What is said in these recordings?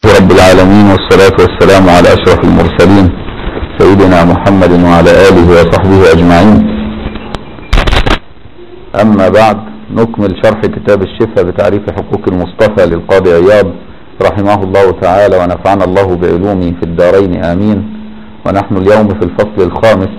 رب العالمين والصلاة والسلام على أشرف المرسلين سيدنا محمد وعلى آله وصحبه أجمعين أما بعد نكمل شرح كتاب الشفاء بتعريف حقوق المصطفى للقاضي عياض رحمه الله تعالى ونفعنا الله بعلومه في الدارين آمين ونحن اليوم في الفصل الخامس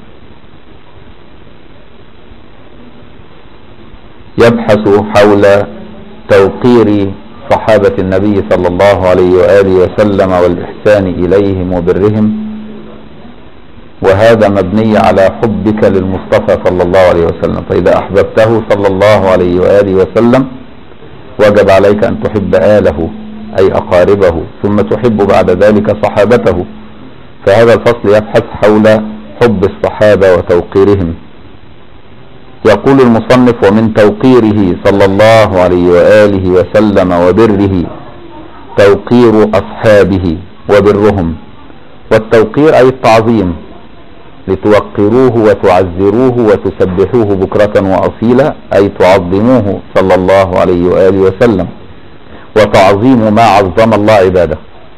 يبحث حول توقير صحابة النبي صلى الله عليه وآله وسلم والإحسان إليهم وبرهم وهذا مبني على حبك للمصطفى صلى الله عليه وسلم فإذا أحببته صلى الله عليه وآله وسلم وجب عليك أن تحب آله أي أقاربه ثم تحب بعد ذلك صحابته فهذا الفصل يبحث حول حب الصحابة وتوقيرهم يقول المصنف ومن توقيره صلى الله عليه وآله وسلم وبره توقير أصحابه وبرهم والتوقير أي التعظيم لتوقروه وتعزروه وتسبحوه بكرة وأصيلا أي تعظموه صلى الله عليه وآله وسلم وتعظيم ما عظم الله عباده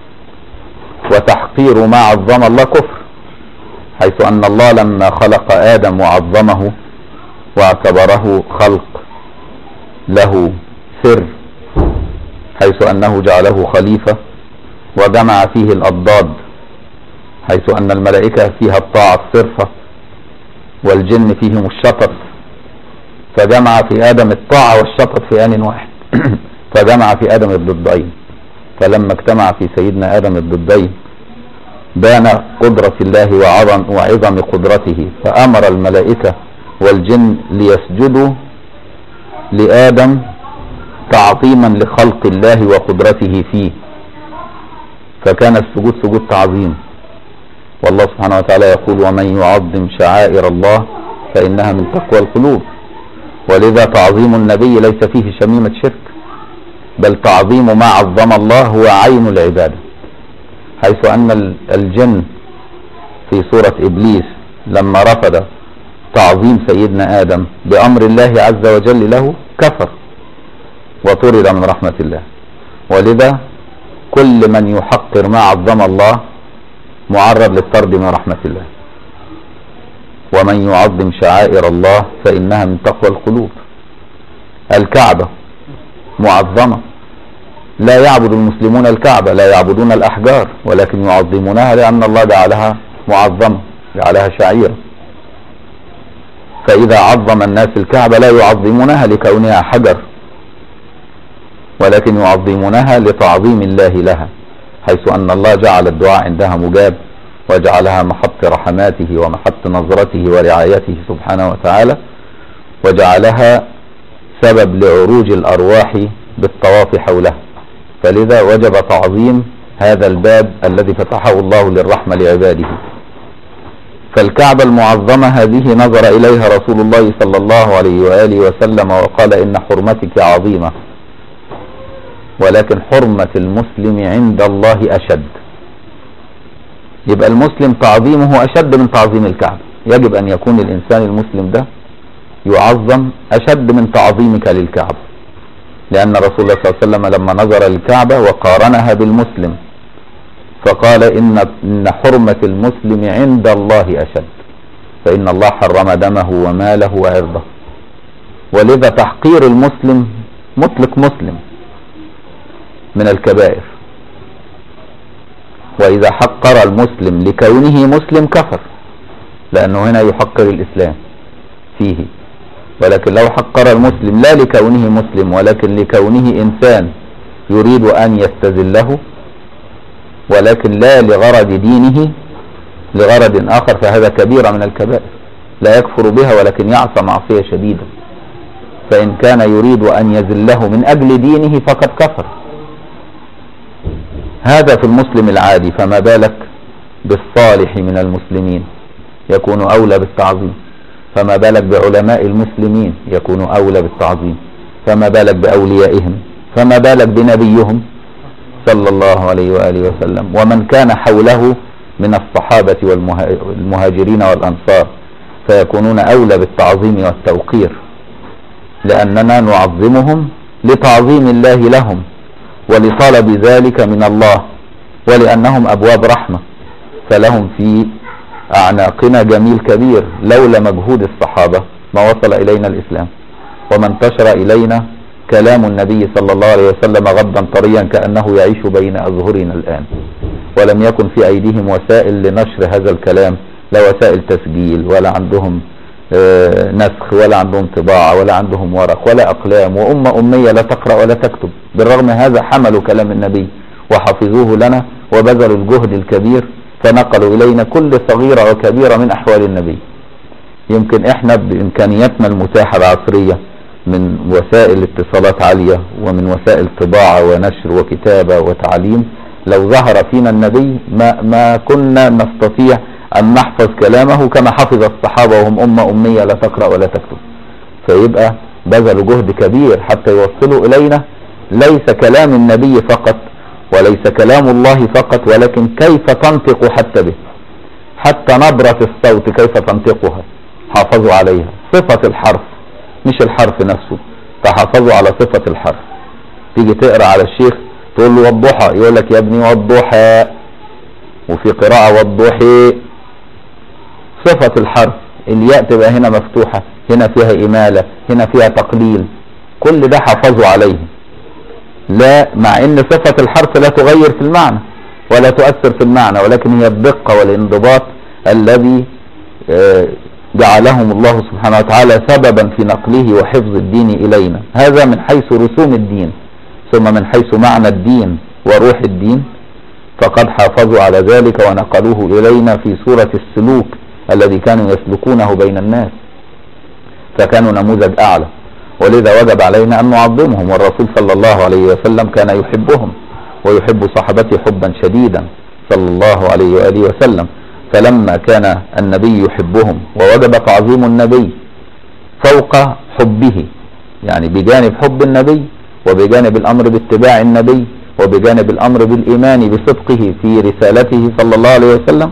وتحقير ما عظم الله كفر حيث أن الله لما خلق آدم وعظمه واعتبره خلق له سر حيث أنه جعله خليفة وجمع فيه الأضداد حيث أن الملائكة فيها الطاعة الصرفة والجن فيهم الشطط فجمع في آدم الطاعة والشطط في آن واحد فجمع في آدم الضدين فلما اجتمع في سيدنا آدم الضدين بان قدرة الله وعظم, وعظم قدرته فأمر الملائكة والجن ليسجدوا لآدم تعظيما لخلق الله وقدرته فيه فكان السجود سجود تعظيم والله سبحانه وتعالى يقول ومن يعظم شعائر الله فإنها من تقوى القلوب ولذا تعظيم النبي ليس فيه شميمة شرك بل تعظيم ما عظم الله هو عين العبادة حيث أن الجن في سورة إبليس لما رفض تعظيم سيدنا آدم بأمر الله عز وجل له كفر وطرد من رحمة الله ولذا كل من يحقر ما عظم الله معرض للطرد من رحمة الله ومن يعظم شعائر الله فإنها من تقوى القلوب الكعبة معظمة لا يعبد المسلمون الكعبة لا يعبدون الأحجار ولكن يعظمونها لأن الله جعلها معظمة جعلها شعيرة فإذا عظم الناس الكعبة لا يعظمونها لكونها حجر ولكن يعظمونها لتعظيم الله لها حيث أن الله جعل الدعاء عندها مجاب وجعلها محط رحماته ومحط نظرته ورعايته سبحانه وتعالى وجعلها سبب لعروج الأرواح بالطواف حولها فلذا وجب تعظيم هذا الباب الذي فتحه الله للرحمة لعباده فالكعبة المعظمة هذه نظر إليها رسول الله صلى الله عليه وآله وسلم وقال إن حرمتك عظيمة ولكن حرمة المسلم عند الله أشد يبقى المسلم تعظيمه أشد من تعظيم الكعبة يجب أن يكون الإنسان المسلم ده يعظم أشد من تعظيمك للكعبة لأن رسول الله صلى الله عليه وسلم لما نظر للكعبة وقارنها بالمسلم فقال إن, إن حرمة المسلم عند الله أشد فإن الله حرم دمه وماله وعرضه ولذا تحقير المسلم مطلق مسلم من الكبائر وإذا حقر المسلم لكونه مسلم كفر لأنه هنا يحقر الإسلام فيه ولكن لو حقر المسلم لا لكونه مسلم ولكن لكونه إنسان يريد أن يستذله ولكن لا لغرض دينه لغرض آخر فهذا كبيرة من الكبائر لا يكفر بها ولكن يعصى معصية شديدة فإن كان يريد أن يذله من أجل دينه فقد كفر هذا في المسلم العادي فما بالك بالصالح من المسلمين يكون أولى بالتعظيم فما بالك بعلماء المسلمين يكون أولى بالتعظيم فما بالك بأوليائهم فما بالك بنبيهم صلى الله عليه وآله وسلم ومن كان حوله من الصحابة والمهاجرين والأنصار فيكونون أولى بالتعظيم والتوقير لأننا نعظمهم لتعظيم الله لهم ولطلب ذلك من الله ولأنهم أبواب رحمة فلهم في أعناقنا جميل كبير لولا مجهود الصحابة ما وصل إلينا الإسلام وما انتشر إلينا كلام النبي صلى الله عليه وسلم غضا طريا كأنه يعيش بين أظهرنا الآن ولم يكن في أيديهم وسائل لنشر هذا الكلام لا وسائل تسجيل ولا عندهم آه، نسخ ولا عندهم طباعة ولا عندهم ورق ولا أقلام وأمة أمية لا تقرأ ولا تكتب بالرغم هذا حملوا كلام النبي وحفظوه لنا وبذلوا الجهد الكبير فنقلوا إلينا كل صغيرة وكبيرة من أحوال النبي يمكن إحنا بإمكانياتنا المتاحة العصرية من وسائل اتصالات عالية ومن وسائل طباعة ونشر وكتابة وتعليم لو ظهر فينا النبي ما, ما كنا نستطيع أن نحفظ كلامه كما حفظ الصحابة وهم أمة أمية لا تقرأ ولا تكتب فيبقى بذلوا جهد كبير حتى يوصلوا إلينا ليس كلام النبي فقط وليس كلام الله فقط ولكن كيف تنطق حتى به حتى نبرة الصوت كيف تنطقها حافظوا عليها صفة الحرف مش الحرف نفسه فحافظوا على صفة الحرف تيجي تقرأ على الشيخ تقول له والضحى يقول لك يا ابني والضحى وفي قراءة والضحي صفة الحرف الياء تبقى هنا مفتوحة هنا فيها إمالة هنا فيها تقليل كل ده حافظوا عليه لا مع ان صفة الحرف لا تغير في المعنى ولا تؤثر في المعنى ولكن هي الدقة والانضباط الذي آه، جعلهم الله سبحانه وتعالى سببا في نقله وحفظ الدين إلينا هذا من حيث رسوم الدين ثم من حيث معنى الدين وروح الدين فقد حافظوا على ذلك ونقلوه إلينا في سورة السلوك الذي كانوا يسلكونه بين الناس فكانوا نموذج أعلى ولذا وجب علينا أن نعظمهم والرسول صلى الله عليه وسلم كان يحبهم ويحب صحبته حبا شديدا صلى الله عليه وآله وسلم فلما كان النبي يحبهم ووجب تعظيم النبي فوق حبه يعني بجانب حب النبي وبجانب الأمر باتباع النبي وبجانب الأمر بالإيمان بصدقه في رسالته صلى الله عليه وسلم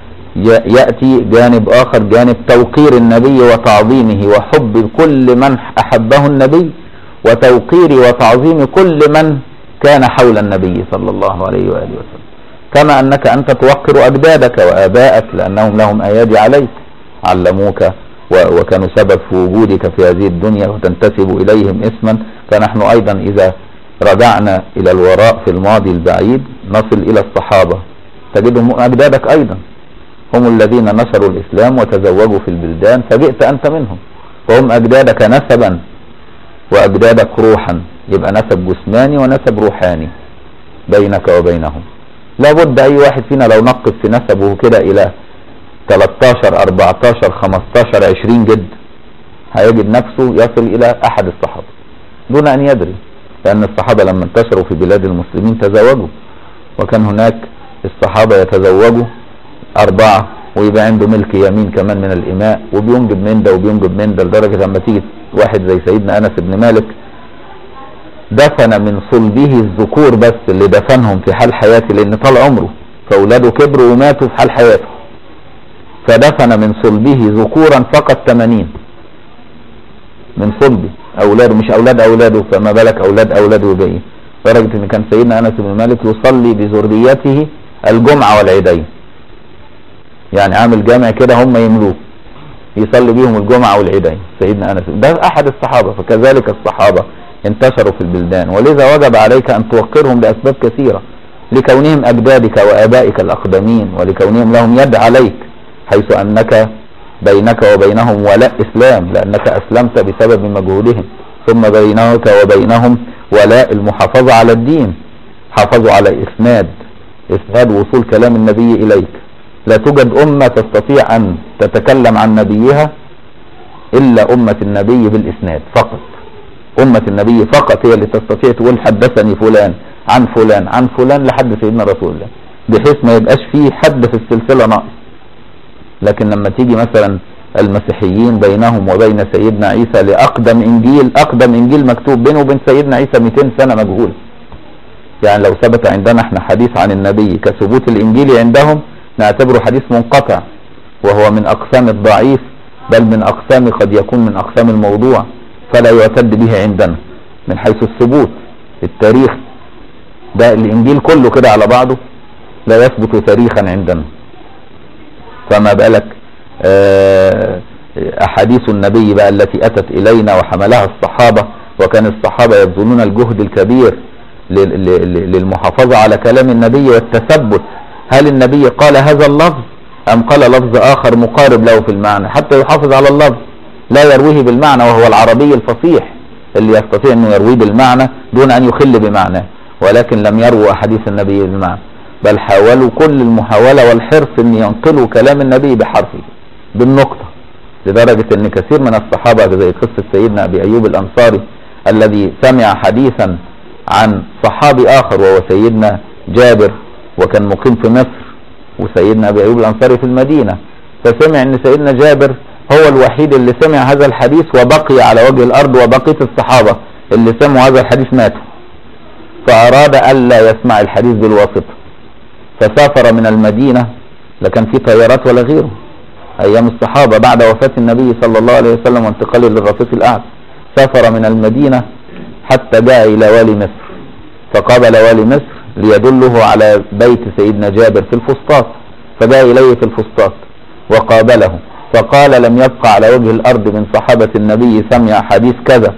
يأتي جانب آخر جانب توقير النبي وتعظيمه وحب كل من أحبه النبي وتوقير وتعظيم كل من كان حول النبي صلى الله عليه وآله وسلم كما أنك أنت توقر أجدادك وآبائك لأنهم لهم أيادي عليك علموك وكانوا سبب في وجودك في هذه الدنيا وتنتسب إليهم اسما فنحن أيضا إذا رجعنا إلى الوراء في الماضي البعيد نصل إلى الصحابة تجدهم أجدادك أيضا هم الذين نشروا الإسلام وتزوجوا في البلدان فجئت أنت منهم وهم أجدادك نسبا وأجدادك روحا يبقى نسب جسماني ونسب روحاني بينك وبينهم لابد أي واحد فينا لو نقص في نسبه كده إلى 13 14 15 20 جد هيجد نفسه يصل إلى أحد الصحابة دون أن يدري لأن الصحابة لما انتشروا في بلاد المسلمين تزوجوا وكان هناك الصحابة يتزوجوا أربعة ويبقى عنده ملك يمين كمان من الإماء وبينجب من ده وبينجب من ده لدرجة لما تيجي واحد زي سيدنا أنس بن مالك دفن من صلبه الذكور بس اللي دفنهم في حال حياته لأن طال عمره فأولاده كبروا وماتوا في حال حياته فدفن من صلبه ذكورا فقط 80 من صلبه أولاده مش أولاد أولاده فما بالك أولاد أولاده بإيه لدرجة إن كان سيدنا أنس بن مالك يصلي بذريته الجمعة والعيدين يعني عامل جامع كده هم يملوه يصلي بيهم الجمعة والعيدين سيدنا أنس ده أحد الصحابة فكذلك الصحابة انتشروا في البلدان ولذا وجب عليك أن توقرهم لأسباب كثيرة لكونهم أجدادك وآبائك الأقدمين ولكونهم لهم يد عليك حيث أنك بينك وبينهم ولاء إسلام لأنك أسلمت بسبب مجهودهم ثم بينك وبينهم ولاء المحافظة على الدين حافظوا على إسناد إسناد وصول كلام النبي إليك لا توجد أمة تستطيع أن تتكلم عن نبيها إلا أمة النبي بالإسناد فقط أمة النبي فقط هي اللي تستطيع تقول حدثني فلان عن فلان عن فلان لحد سيدنا رسول الله بحيث ما يبقاش فيه حد في السلسلة ناقص لكن لما تيجي مثلا المسيحيين بينهم وبين سيدنا عيسى لأقدم إنجيل أقدم إنجيل مكتوب بينه وبين سيدنا عيسى 200 سنة مجهول يعني لو ثبت عندنا احنا حديث عن النبي كثبوت الإنجيل عندهم نعتبره حديث منقطع وهو من أقسام الضعيف بل من أقسام قد يكون من أقسام الموضوع فلا يعتد به عندنا من حيث الثبوت التاريخ ده الانجيل كله كده على بعضه لا يثبت تاريخا عندنا فما بالك آه، احاديث النبي بقى التي اتت الينا وحملها الصحابة وكان الصحابة يبذلون الجهد الكبير لل- لل- للمحافظة على كلام النبي والتثبت هل النبي قال هذا اللفظ ام قال لفظ اخر مقارب له في المعنى حتى يحافظ على اللفظ لا يرويه بالمعنى وهو العربي الفصيح اللي يستطيع انه يرويه بالمعنى دون ان يخل بمعناه ولكن لم يروا احاديث النبي بالمعنى بل حاولوا كل المحاولة والحرص ان ينقلوا كلام النبي بحرفه بالنقطة لدرجة ان كثير من الصحابة زي قصة سيدنا ابي ايوب الانصاري الذي سمع حديثا عن صحابي اخر وهو سيدنا جابر وكان مقيم في مصر وسيدنا ابي ايوب الانصاري في المدينة فسمع ان سيدنا جابر هو الوحيد اللي سمع هذا الحديث وبقي على وجه الارض وبقية الصحابة اللي سمعوا هذا الحديث ماتوا فاراد الا يسمع الحديث بالواسطة فسافر من المدينة لا كان في طيارات ولا غيره ايام الصحابة بعد وفاة النبي صلى الله عليه وسلم وانتقاله للرفيق الاعلى سافر من المدينة حتى جاء الى والي مصر فقابل والي مصر ليدله على بيت سيدنا جابر في الفسطاط فجاء اليه في الفسطاط وقابله فقال لم يبقى على وجه الارض من صحابة النبي سمع حديث كذا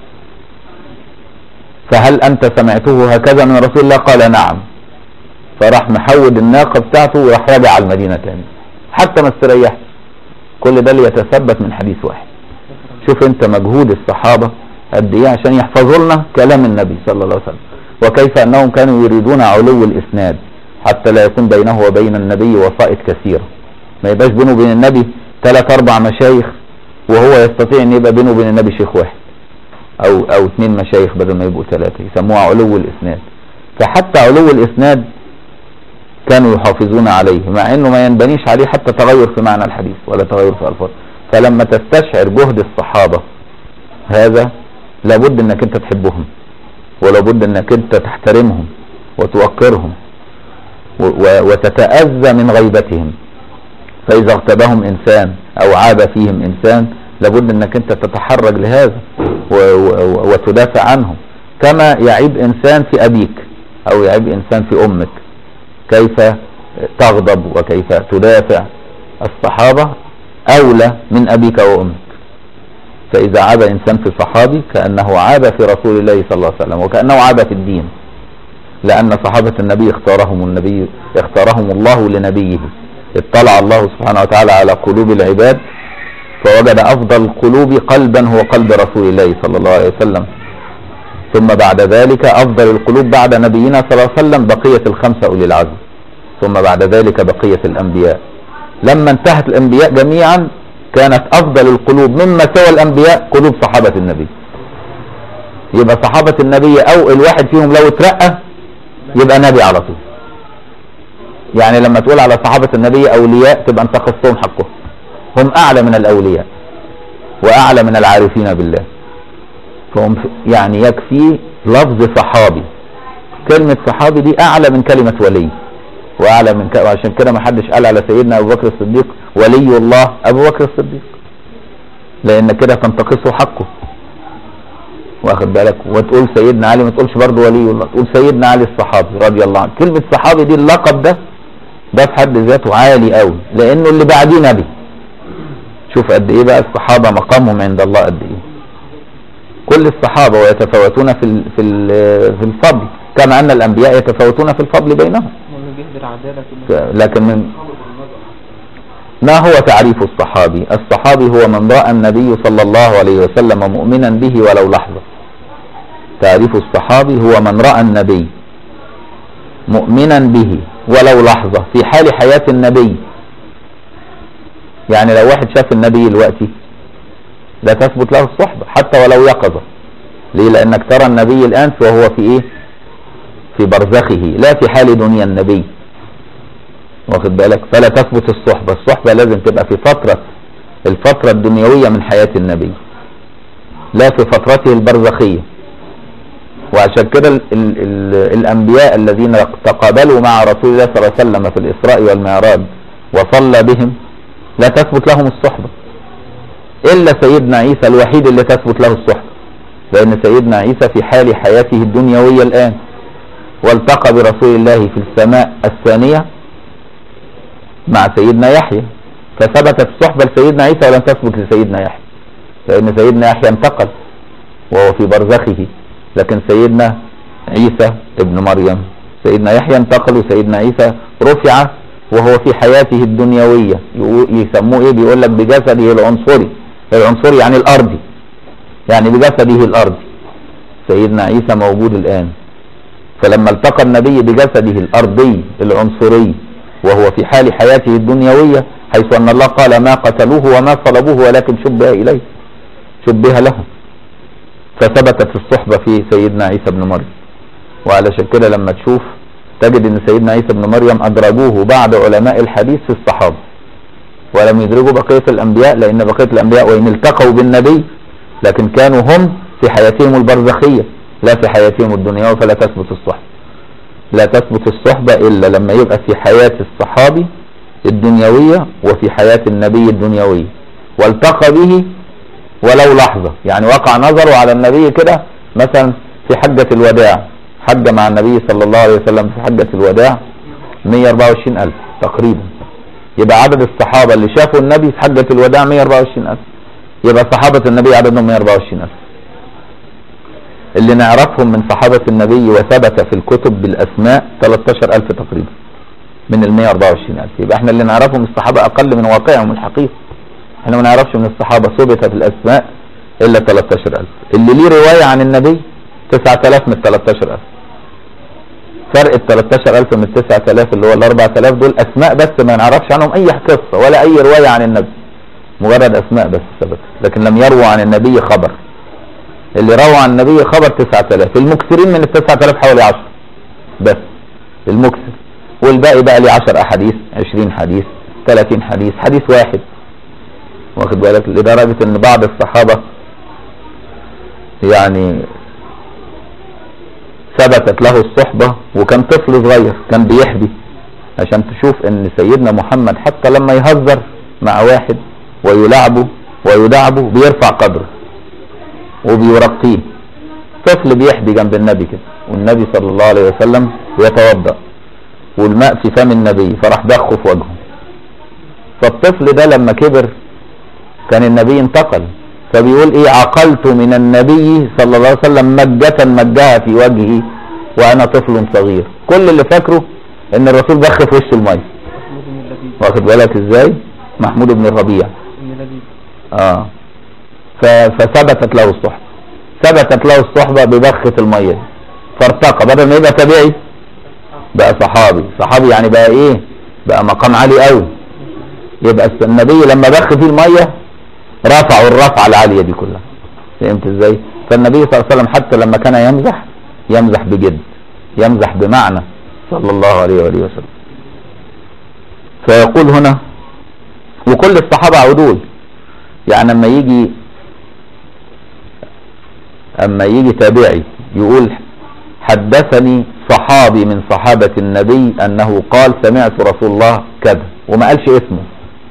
فهل انت سمعته هكذا من رسول الله قال نعم فراح محود الناقة بتاعته وراح راجع على المدينة تاني حتى ما استريحش كل ده ليتثبت من حديث واحد شوف انت مجهود الصحابة قد ايه عشان يحفظوا لنا كلام النبي صلى الله عليه وسلم وكيف انهم كانوا يريدون علو الاسناد حتى لا يكون بينه وبين النبي وسائط كثيرة ما يبقاش بينه وبين النبي ثلاث اربع مشايخ وهو يستطيع ان يبقى بينه وبين النبي شيخ واحد او او اثنين مشايخ بدل ما يبقوا ثلاثة يسموها علو الاسناد فحتى علو الاسناد كانوا يحافظون عليه مع انه ما ينبنيش عليه حتى تغير في معنى الحديث ولا تغير في الفاظ فلما تستشعر جهد الصحابة هذا لابد انك انت تحبهم ولابد انك انت تحترمهم وتوقرهم و- و- وتتأذى من غيبتهم فاذا اغتابهم انسان او عاب فيهم انسان لابد انك انت تتحرج لهذا و- و- وتدافع عنهم كما يعيب انسان في ابيك او يعيب انسان في امك كيف تغضب وكيف تدافع الصحابة أولى من أبيك وأمك فإذا عاب إنسان في صحابي كأنه عاب في رسول الله صلى الله عليه وسلم وكأنه عاب في الدين لأن صحابة النبي اختارهم النبي اختارهم الله لنبيه اطلع الله سبحانه وتعالى على قلوب العباد فوجد أفضل القلوب قلبا هو قلب رسول الله صلى الله عليه وسلم ثم بعد ذلك أفضل القلوب بعد نبينا صلى الله عليه وسلم بقية الخمسة أولي العزم ثم بعد ذلك بقية الأنبياء لما انتهت الأنبياء جميعا كانت أفضل القلوب مما سوى الأنبياء قلوب صحابة النبي يبقى صحابة النبي أو الواحد فيهم لو اترقى يبقى نبي على طول يعني لما تقول على صحابة النبي أولياء تبقى انت خصهم حقهم هم أعلى من الأولياء وأعلى من العارفين بالله فهم يعني يكفي لفظ صحابي كلمة صحابي دي أعلى من كلمة ولي وأعلى من ك... وعشان كده ما حدش قال على سيدنا أبو بكر الصديق ولي الله أبو بكر الصديق لأن كده تنتقصه حقه واخد بالك وتقول سيدنا علي ما تقولش برضه ولي الله تقول سيدنا علي الصحابي رضي الله عنه كلمة صحابي دي اللقب ده ده في حد ذاته عالي قوي لأنه اللي بعديه نبي شوف قد إيه بقى الصحابة مقامهم عند الله قد إيه كل الصحابة ويتفاوتون في ال في ال في الفضل كما أن الأنبياء يتفاوتون في الفضل بينهم واللي بيهدر عدالة كده لكن من ما هو تعريف الصحابي الصحابي هو من رأى النبي صلى الله عليه وسلم مؤمنا به ولو لحظة تعريف الصحابي هو من رأى النبي مؤمنا به ولو لحظة في حال حياة النبي يعني لو واحد شاف النبي دلوقتي لا تثبت له الصحبة حتى ولو يقظة ليه لأنك ترى النبي الآن وهو في إيه في برزخه لا في حال دنيا النبي واخد بالك فلا تثبت الصحبة الصحبة لازم تبقى في فترة الفترة الدنيوية من حياة النبي لا في فترته البرزخية وعشان كده ال ال ال الأنبياء الذين تقابلوا مع رسول الله صلى الله عليه وسلم في الإسراء والمعراج وصلى بهم لا تثبت لهم الصحبة إلا سيدنا عيسى الوحيد اللي تثبت له الصحبة لأن سيدنا عيسى في حال حياته الدنيوية الآن والتقى برسول الله في السماء الثانية مع سيدنا يحيى فثبتت الصحبة لسيدنا عيسى ولم تثبت لسيدنا يحيى لأن سيدنا يحيى انتقل وهو في برزخه لكن سيدنا عيسى ابن مريم سيدنا يحيى انتقل وسيدنا عيسى رفع وهو في حياته الدنيوية يسموه ايه بيقول لك بجسده العنصري العنصري يعني الارضي يعني بجسده الارضي سيدنا عيسى موجود الان فلما التقى النبي بجسده الارضي العنصري وهو في حال حياته الدنيوية حيث ان الله قال ما قتلوه وما صلبوه ولكن شبه اليه شبه له فثبتت الصحبة في سيدنا عيسى بن مريم وعلشان كده لما تشوف تجد ان سيدنا عيسى بن مريم ادرجوه بعد علماء الحديث في الصحابة ولم يدرجوا بقية الانبياء لان بقية الانبياء وان التقوا بالنبي لكن كانوا هم في حياتهم البرزخية لا في حياتهم الدنيوية فلا تثبت الصحبة لا تثبت الصحبة الا لما يبقى في حياة الصحابي الدنيوية وفي حياة النبي الدنيوية والتقى به ولو لحظة يعني وقع نظره على النبي كده مثلا في حجة الوداع حج مع النبي صلى الله عليه وسلم في حجة الوداع 124 ألف تقريبا يبقى عدد الصحابة اللي شافوا النبي في حجة الوداع 124 ألف يبقى صحابة النبي عددهم 124 ألف اللي نعرفهم من صحابة النبي وثبت في الكتب بالأسماء 13 ألف تقريبا من ال 124 ألف يبقى احنا اللي نعرفه من الصحابة أقل من واقعهم الحقيقي احنا ما نعرفش من الصحابة ثبت في الأسماء إلا 13000 اللي ليه رواية عن النبي 9000 من 13000 فرق ال 13000 من 9000 اللي هو ال 4000 دول أسماء بس ما نعرفش عنهم أي قصة ولا أي رواية عن النبي مجرد أسماء بس ثبت لكن لم يروى عن النبي خبر اللي روى عن النبي خبر 9000 المكثرين من ال 9000 حوالي 10 بس المكثر والباقي بقى ليه 10 أحاديث 20 حديث 30 حديث حديث واحد واخد بالك لدرجة ان بعض الصحابة يعني ثبتت له الصحبة وكان طفل صغير كان بيحبي عشان تشوف ان سيدنا محمد حتى لما يهزر مع واحد ويلعبه ويدعبه بيرفع قدره وبيرقيه طفل بيحبي جنب النبي كده والنبي صلى الله عليه وسلم يتوضأ والماء في فم النبي فراح دخه في وجهه فالطفل ده لما كبر كان النبي انتقل فبيقول ايه عقلت من النبي صلى الله عليه وسلم مجة مجها في وجهي وانا طفل صغير كل اللي فاكره ان الرسول بخ في وش الميه محمود بن لبيب واخد بالك ازاي محمود بن الربيع بن لبيب اه ف- فثبتت له الصحبة ثبتت له الصحبة ببخة المية دي. فارتقى بدل ما يبقى تابعي بقى صحابي صحابي يعني بقى ايه بقى مقام عالي قوي يبقى الس- النبي لما بخ فيه المية رفعوا الرفعة العالية دي كلها فهمت ازاي فالنبي صلى الله عليه وسلم حتى لما كان يمزح يمزح بجد يمزح بمعنى صلى الله عليه وآله وسلم فيقول هنا وكل الصحابة عدول يعني اما يجي اما يجي تابعي يقول حدثني صحابي من صحابة النبي انه قال سمعت رسول الله كذا وما قالش اسمه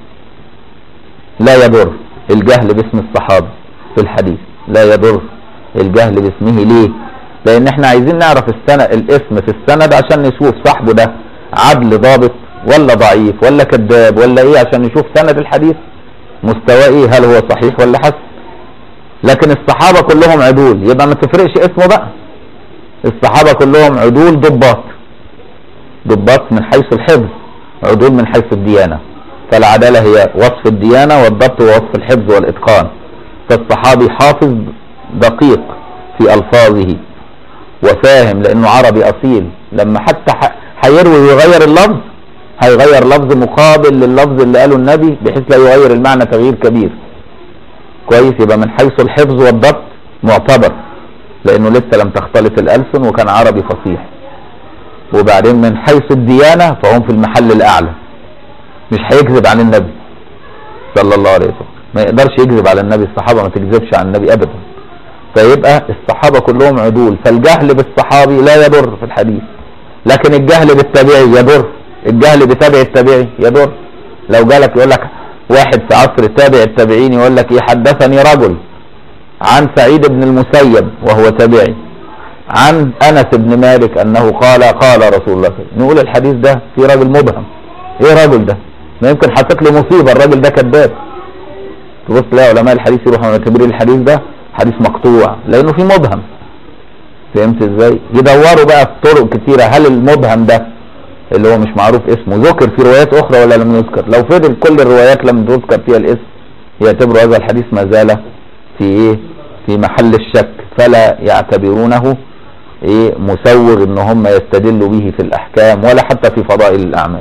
لا يضر الجهل باسم الصحابي في الحديث لا يضر الجهل باسمه ليه لان احنا عايزين نعرف السنة الاسم في السند عشان نشوف صاحبه ده عدل ضابط ولا ضعيف ولا كذاب ولا ايه عشان نشوف سند الحديث مستواه ايه هل هو صحيح ولا حسن لكن الصحابة كلهم عدول يبقى ما تفرقش اسمه بقى الصحابة كلهم عدول ضباط ضباط من حيث الحفظ عدول من حيث الديانة فالعدالة هي وصف الديانة والضبط هو وصف الحفظ والإتقان فالصحابي حافظ دقيق في ألفاظه وفاهم لأنه عربي أصيل لما حتى ح- هيروي ويغير اللفظ هيغير لفظ مقابل لللفظ اللي قاله النبي بحيث لا يغير المعنى تغيير كبير كويس يبقى من حيث الحفظ والضبط معتبر لأنه لسه لم تختلط الألسن وكان عربي فصيح وبعدين من حيث الديانة فهم في المحل الأعلى مش هيكذب عن النبي صلى الله عليه وسلم ما يقدرش يكذب على النبي الصحابة ما تكذبش عن النبي أبدا فيبقى الصحابة كلهم عدول فالجهل بالصحابي لا يضر في الحديث لكن الجهل بالتابعي يضر الجهل بتابع التابعي يضر لو جالك يقول لك واحد في عصر تابع التابعين يقول لك ايه حدثني رجل عن سعيد بن المسيب وهو تابعي عن انس بن مالك انه قال قال رسول الله صلى الله عليه وسلم نقول الحديث ده في راجل مبهم ايه راجل ده ما يمكن حطت له مصيبه الراجل ده كذاب تبص تلاقي علماء الحديث يروحوا معتبرين الحديث ده حديث مقطوع لانه في مبهم فهمت ازاي يدوروا بقى في طرق كتيره هل المبهم ده اللي هو مش معروف اسمه ذكر في روايات اخرى ولا لم يذكر لو فضل كل الروايات لم تذكر فيها الاسم يعتبروا هذا الحديث ما زال في ايه في محل الشك فلا يعتبرونه ايه مسوغ ان هم يستدلوا به في الاحكام ولا حتى في فضائل الاعمال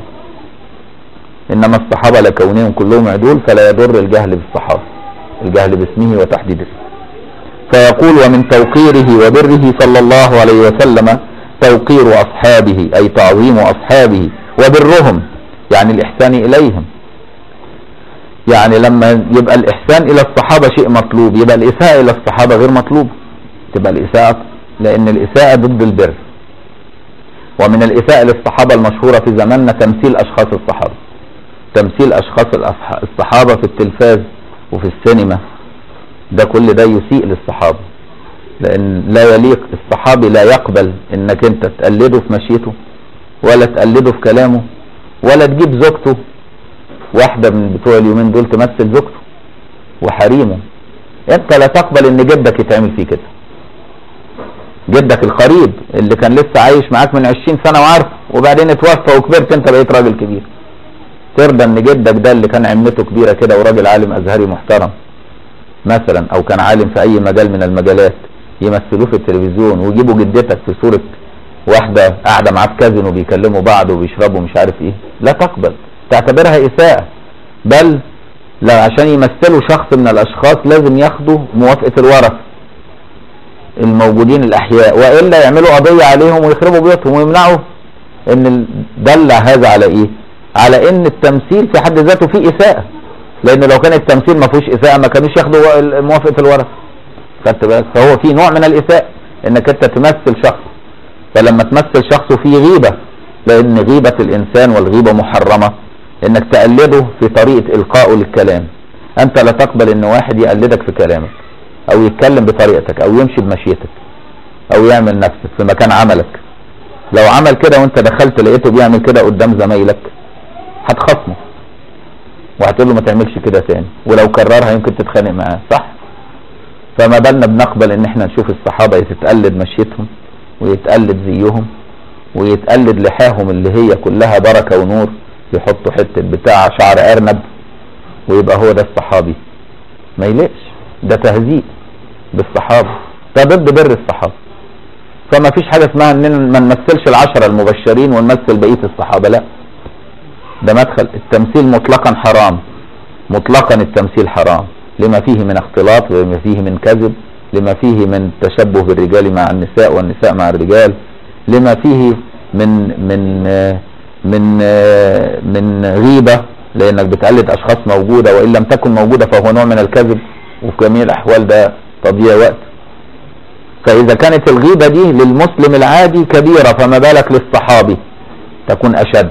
انما الصحابه لكونهم كلهم عدول فلا يضر الجهل بالصحابه الجهل باسمه وتحديد اسمه فيقول ومن توقيره وبره صلى الله عليه وسلم توقير اصحابه اي تعظيم اصحابه وبرهم يعني الاحسان اليهم يعني لما يبقى الاحسان الى الصحابه شيء مطلوب يبقى الاساءه الى الصحابه غير مطلوبه تبقى الاساءه لان الاساءه ضد البر ومن الاساءه للصحابه المشهوره في زماننا تمثيل اشخاص الصحابه تمثيل اشخاص الأصح- الصحابه في التلفاز وفي السينما ده كل ده يسيء للصحابه لان لا يليق الصحابي لا يقبل انك انت تقلده في مشيته ولا تقلده في كلامه ولا تجيب زوجته واحدة من بتوع اليومين دول تمثل زوجته وحريمه انت لا تقبل ان جدك يتعمل فيه كده جدك القريب اللي كان لسه عايش معاك من 20 سنة وعارف وبعدين اتوفى وكبرت انت بقيت راجل كبير ترضى ان جدك ده اللي كان عمته كبيرة كده وراجل عالم ازهري محترم مثلا او كان عالم في اي مجال من المجالات يمثلوه في التلفزيون ويجيبوا جدتك في صورة واحدة قاعدة معاه في كازينو بيكلموا بعض وبيشربوا مش عارف ايه لا تقبل تعتبرها اساءة بل لا عشان يمثلوا شخص من الاشخاص لازم ياخدوا موافقة الورث الموجودين الاحياء والا يعملوا قضية عليهم ويخربوا بيوتهم ويمنعوا ان ال- دل هذا على ايه على ان التمثيل في حد ذاته فيه اساءة لان لو كان التمثيل ما فيهوش اساءة ما كانوش ياخدوا و- موافقة الورث خدت بالك فهو في نوع من الاساءة انك انت تمثل شخص فلما تمثل شخص فيه غيبة لان غيبة الانسان والغيبة محرمة انك تقلده في طريقة القائه للكلام انت لا تقبل ان واحد يقلدك في كلامك او يتكلم بطريقتك او يمشي بمشيتك او يعمل نفسك في مكان عملك لو عمل كده وانت دخلت لقيته بيعمل كده قدام زمايلك هتخصمه وهتقول له ما تعملش كده تاني ولو كررها يمكن تتخانق معاه صح فما بالنا بنقبل ان احنا نشوف الصحابة يتقلد مشيتهم ويتقلد زيهم ويتقلد لحاهم اللي هي كلها بركة ونور يحطوا حتة بتاع شعر ارنب ويبقى هو ده الصحابي ما يليقش ده تهزيء بالصحابة ده ضد بر الصحابة فما فيش حاجة اسمها اننا ما نمثلش العشرة المبشرين ونمثل بقية الصحابة لا ده مدخل التمثيل مطلقا حرام مطلقا التمثيل حرام لما فيه من اختلاط ولما فيه من كذب لما فيه من تشبه بالرجال مع النساء والنساء مع الرجال لما فيه من من آه، من آه، من غيبة لانك بتقلد اشخاص موجودة وان لم تكن موجودة فهو نوع من الكذب وفي جميع الاحوال ده تضييع وقت فاذا كانت الغيبة دي للمسلم العادي كبيرة فما بالك للصحابي تكون اشد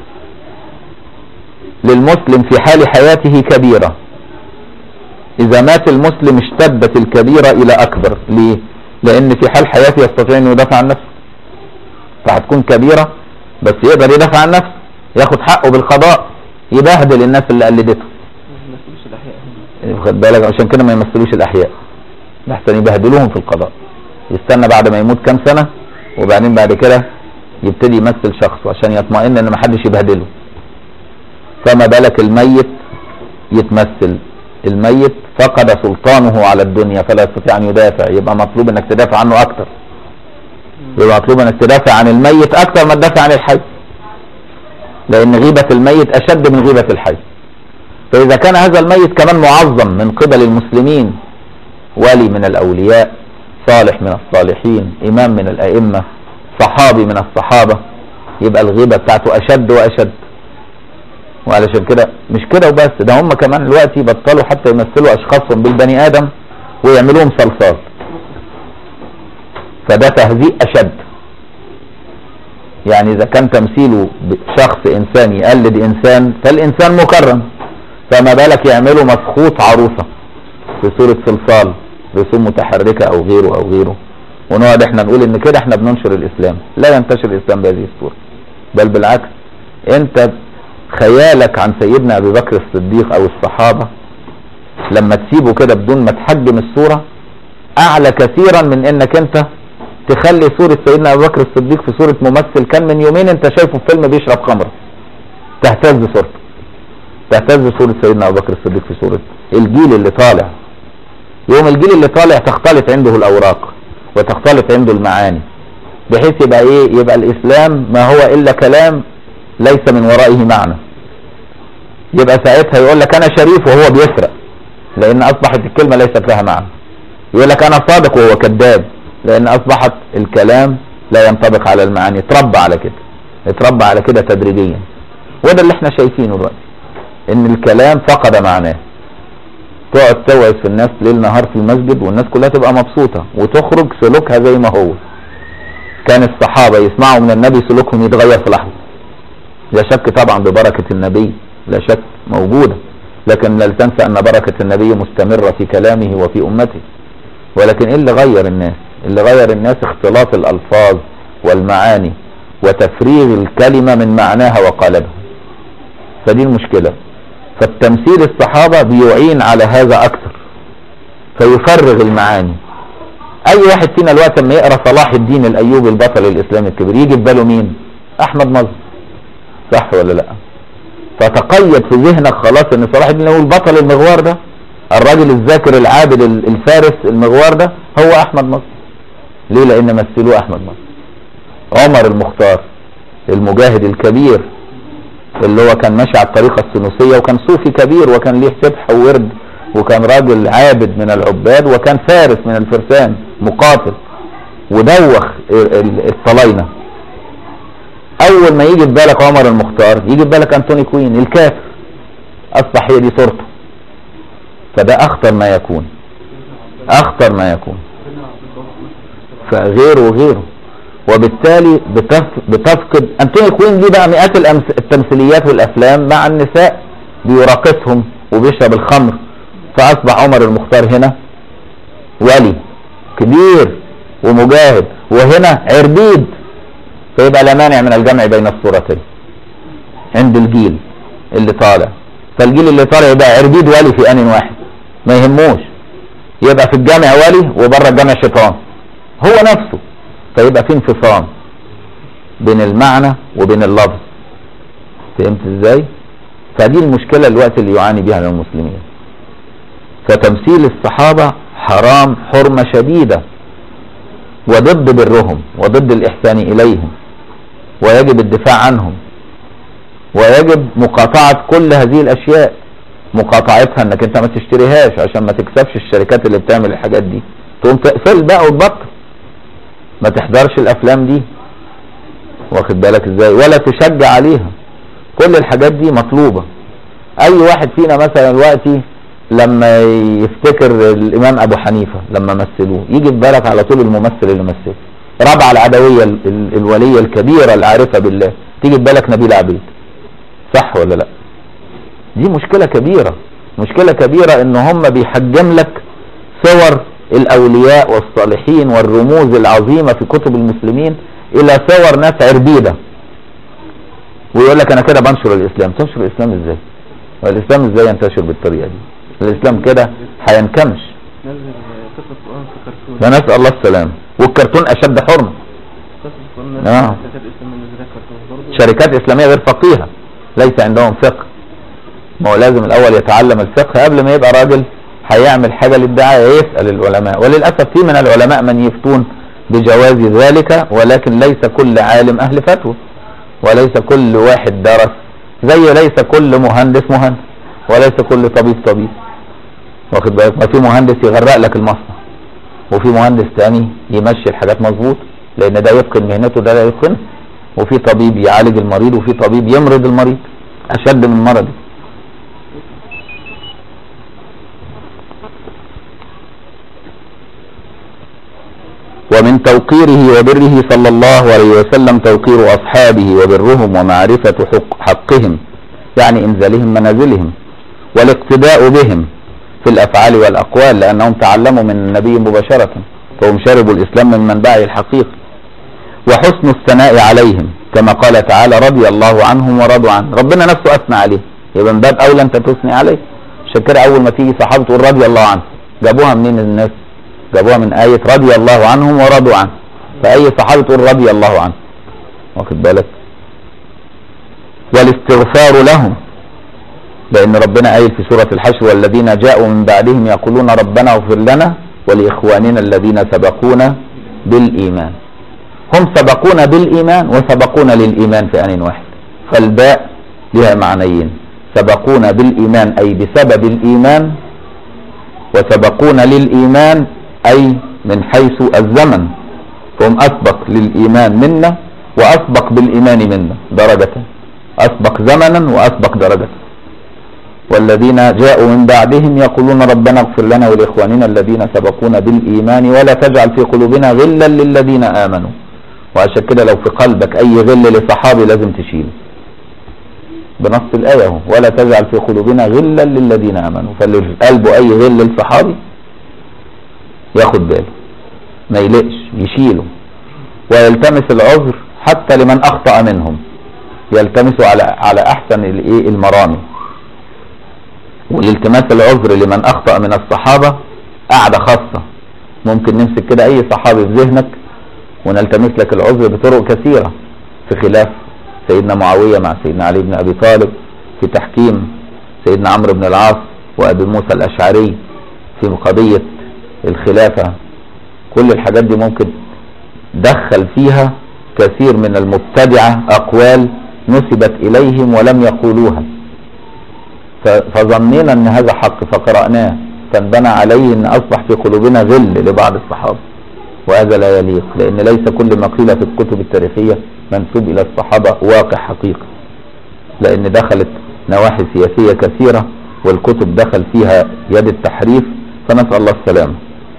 للمسلم في حال حياته كبيرة إذا مات المسلم اشتدت الكبيرة إلى أكبر ليه؟ لأن في حال حياته يستطيع أنه يدافع عن نفسه فهتكون كبيرة بس يقدر يدافع عن نفسه ياخد حقه بالقضاء يبهدل الناس اللي قلدته ما يمثلوش الأحياء هنا خد بالك عشان كده ما يمثلوش الأحياء لحسن يبهدلوهم في القضاء يستنى بعد ما يموت كام سنة وبعدين بعد كده يبتدي يمثل شخص عشان يطمئن ان محدش يبهدله فما بالك الميت يتمثل الميت فقد سلطانه على الدنيا فلا يستطيع ان يدافع يبقى مطلوب انك تدافع عنه اكتر يبقى مطلوب انك تدافع عن الميت اكتر ما تدافع عن الحي لان غيبة الميت اشد من غيبة الحي فاذا كان هذا الميت كمان معظم من قبل المسلمين ولي من الاولياء صالح من الصالحين امام من الائمة صحابي من الصحابة يبقى الغيبة بتاعته اشد واشد وعلشان كده مش كده وبس ده هم كمان دلوقتي بطلوا حتى يمثلوا اشخاصهم بالبني ادم ويعملوهم صلصال فده تهزيء اشد يعني اذا كان تمثيله بشخص انسان يقلد انسان فالانسان مكرم فما بالك يعملوا مسخوط عروسة في صورة صلصال رسوم متحركة او غيره او غيره ونقعد احنا نقول ان كده احنا بننشر الاسلام لا ينتشر الاسلام بهذه الصورة بل بالعكس انت خيالك عن سيدنا ابي بكر الصديق او الصحابة لما تسيبه كده بدون ما تحجم الصورة اعلى كثيرا من انك انت تخلي صورة سيدنا ابو بكر الصديق في صورة ممثل كان من يومين انت شايفه في فيلم بيشرب خمرة تهتز صورته تهتز صورة سيدنا ابو بكر الصديق في صورة الجيل اللي طالع يوم الجيل اللي طالع تختلط عنده الاوراق وتختلط عنده المعاني بحيث يبقى ايه يبقى الاسلام ما هو الا كلام ليس من ورائه معنى يبقى ساعتها يقول لك انا شريف وهو بيسرق لان اصبحت الكلمة ليست لها معنى يقول لك انا صادق وهو كذاب لان اصبحت الكلام لا ينطبق على المعاني اتربى على كده اتربى على كده تدريجيا وده اللي احنا شايفينه دلوقتي ان الكلام فقد معناه تقعد توعظ في الناس ليل نهار في المسجد والناس كلها تبقى مبسوطة وتخرج سلوكها زي ما هو كان الصحابة يسمعوا من النبي سلوكهم يتغير في لحظة لا شك طبعا ببركة النبي لا شك موجودة لكن لا تنسى ان بركة النبي مستمرة في كلامه وفي امته ولكن ايه اللي غير الناس اللي غير الناس اختلاط الالفاظ والمعاني وتفريغ الكلمة من معناها وقالبها فدي المشكلة فالتمثيل الصحابة بيعين على هذا اكثر فيفرغ المعاني اي واحد فينا الوقت لما يقرا صلاح الدين الايوبي البطل الاسلامي الكبير يجي في باله مين احمد مظهر صح ولا لا فتقيد في ذهنك خلاص ان صلاح الدين هو البطل المغوار ده الراجل الذاكر العابد الفارس المغوار ده هو احمد مظهر ليه لان مثلوه احمد مظهر عمر المختار المجاهد الكبير اللي هو كان ماشي على الطريقة السنوسية وكان صوفي كبير وكان ليه سبح وورد وكان راجل عابد من العباد وكان فارس من الفرسان مقاتل ودوخ الطلاينة اول ما يجي في بالك عمر المختار يجي في بالك انتوني كوين الكافر اصبح هي دي صورته فده اخطر ما يكون اخطر ما يكون فغيره وغيره وبالتالي بتفقد انتوني كوين دي بقى مئات التمثيليات والافلام مع النساء بيراقصهم وبيشرب الخمر فاصبح عمر المختار هنا ولي كبير ومجاهد وهنا عربيد فيبقى لا مانع من الجمع بين الصورتين عند الجيل اللي طالع فالجيل اللي طالع يبقى عربيد ولي في ان واحد ما يهموش يبقى في الجامع ولي وبره الجامع شيطان هو نفسه فيبقى في انفصام بين المعنى وبين اللفظ فهمت ازاي فدي المشكلة الوقت اللي يعاني بها المسلمين فتمثيل الصحابة حرام حرمة شديدة وضد برهم وضد الإحسان إليهم ويجب الدفاع عنهم ويجب مقاطعة كل هذه الأشياء مقاطعتها انك انت ما تشتريهاش عشان ما تكسبش الشركات اللي بتعمل الحاجات دي تقوم تقفل بقى وتبطل ما تحضرش الافلام دي واخد بالك ازاي ولا تشجع عليها كل الحاجات دي مطلوبة اي واحد فينا مثلا دلوقتي لما يفتكر الامام ابو حنيفة لما مثلوه يجي في بالك على طول الممثل اللي مثله رابعة العدوية ال ال الولية الكبيرة العارفة بالله تيجي في بالك نبيل عبيد صح ولا لا دي مشكلة كبيرة مشكلة كبيرة ان هم بيحجم لك صور الاولياء والصالحين والرموز العظيمة في كتب المسلمين الى صور ناس عربيدة ويقول لك انا كده بنشر الاسلام تنشر الاسلام ازاي والاسلام ازاي ينتشر بالطريقة دي الاسلام كده هينكمش نزل قصة القرآن في كرتون ده نسأل الله السلام والكرتون اشد حرمة قصة القرآن آه. نزل كتاب اسلام من نزل كرتون برضه شركات اسلامية غير فقيهة ليس عندهم فقه ما هو لازم الاول يتعلم الفقه قبل ما يبقى راجل هيعمل حاجة للدعاية يسأل العلماء وللأسف في من العلماء من يفتون بجواز ذلك ولكن ليس كل عالم أهل فتوى وليس كل واحد درس زي ليس كل مهندس مهندس وليس كل طبيب طبيب واخد بالك ما في مهندس يغرق لك المصنع وفي مهندس تاني يمشي الحاجات مظبوط لان ده يتقن مهنته ده لا يتقنها وفي طبيب يعالج المريض وفي طبيب يمرض المريض اشد من مرضه ومن توقيره وبره صلى الله عليه وسلم توقير أصحابه وبرهم ومعرفة حق حقهم يعني إنزالهم منازلهم والاقتداء بهم في الأفعال والأقوال لأنهم تعلموا من النبي مباشرة فهم شربوا الإسلام من منبعه الحقيقي وحسن الثناء عليهم كما قال تعالى رضي الله عنهم ورضوا عنه ربنا نفسه أثنى عليه يبقى من باب أولى أنت تثني عليه عشان كده أول ما تيجي صحابة تقول رضي الله عنه جابوها منين الناس جابوها من آية رضي الله عنهم ورضوا عنه فأي صحابة تقول رضي الله عنه واخد بالك والاستغفار لهم لأن ربنا قايل في سورة الحشر والذين جاءوا من بعدهم يقولون ربنا اغفر لنا ولإخواننا الذين سبقونا بالإيمان هم سبقونا بالإيمان وسبقونا للإيمان في آن واحد فالباء لها معنيين سبقونا بالإيمان أي بسبب الإيمان وسبقونا للإيمان أي من حيث الزمن فهم أسبق للإيمان منا وأسبق بالإيمان منا درجة أسبق زمنا وأسبق درجة والذين جاءوا من بعدهم يقولون ربنا اغفر لنا ولإخواننا الذين سبقونا بالإيمان ولا تجعل في قلوبنا غلا للذين آمنوا وعشان كده لو في قلبك أي غل لصحابي لازم تشيله بنص الآية اهو ولا تجعل في قلوبنا غلا للذين آمنوا فاللي في قلبه أي غل لصحابي ياخد باله ما يلقش يشيله ويلتمس العذر حتى لمن أخطأ منهم يلتمسه على على أحسن الإيه المرامي والالتماس العذر لمن أخطأ من الصحابة قاعدة خاصة ممكن نمسك كده أي صحابي في ذهنك ونلتمس لك العذر بطرق كثيرة في خلاف سيدنا معاوية مع سيدنا علي بن أبي طالب في تحكيم سيدنا عمرو بن العاص وأبي موسى الأشعري في قضية الخلافة كل الحاجات دي ممكن دخل فيها كثير من المبتدعة أقوال نسبت إليهم ولم يقولوها فظنينا أن هذا حق فقرأناه فانبنى عليه أن أصبح في قلوبنا غل لبعض الصحابة وهذا لا يليق لأن ليس كل ما قيل في الكتب التاريخية منسوب إلى الصحابة واقع حقيقي لأن دخلت نواحي سياسية كثيرة والكتب دخل فيها يد التحريف فنسأل الله السلامة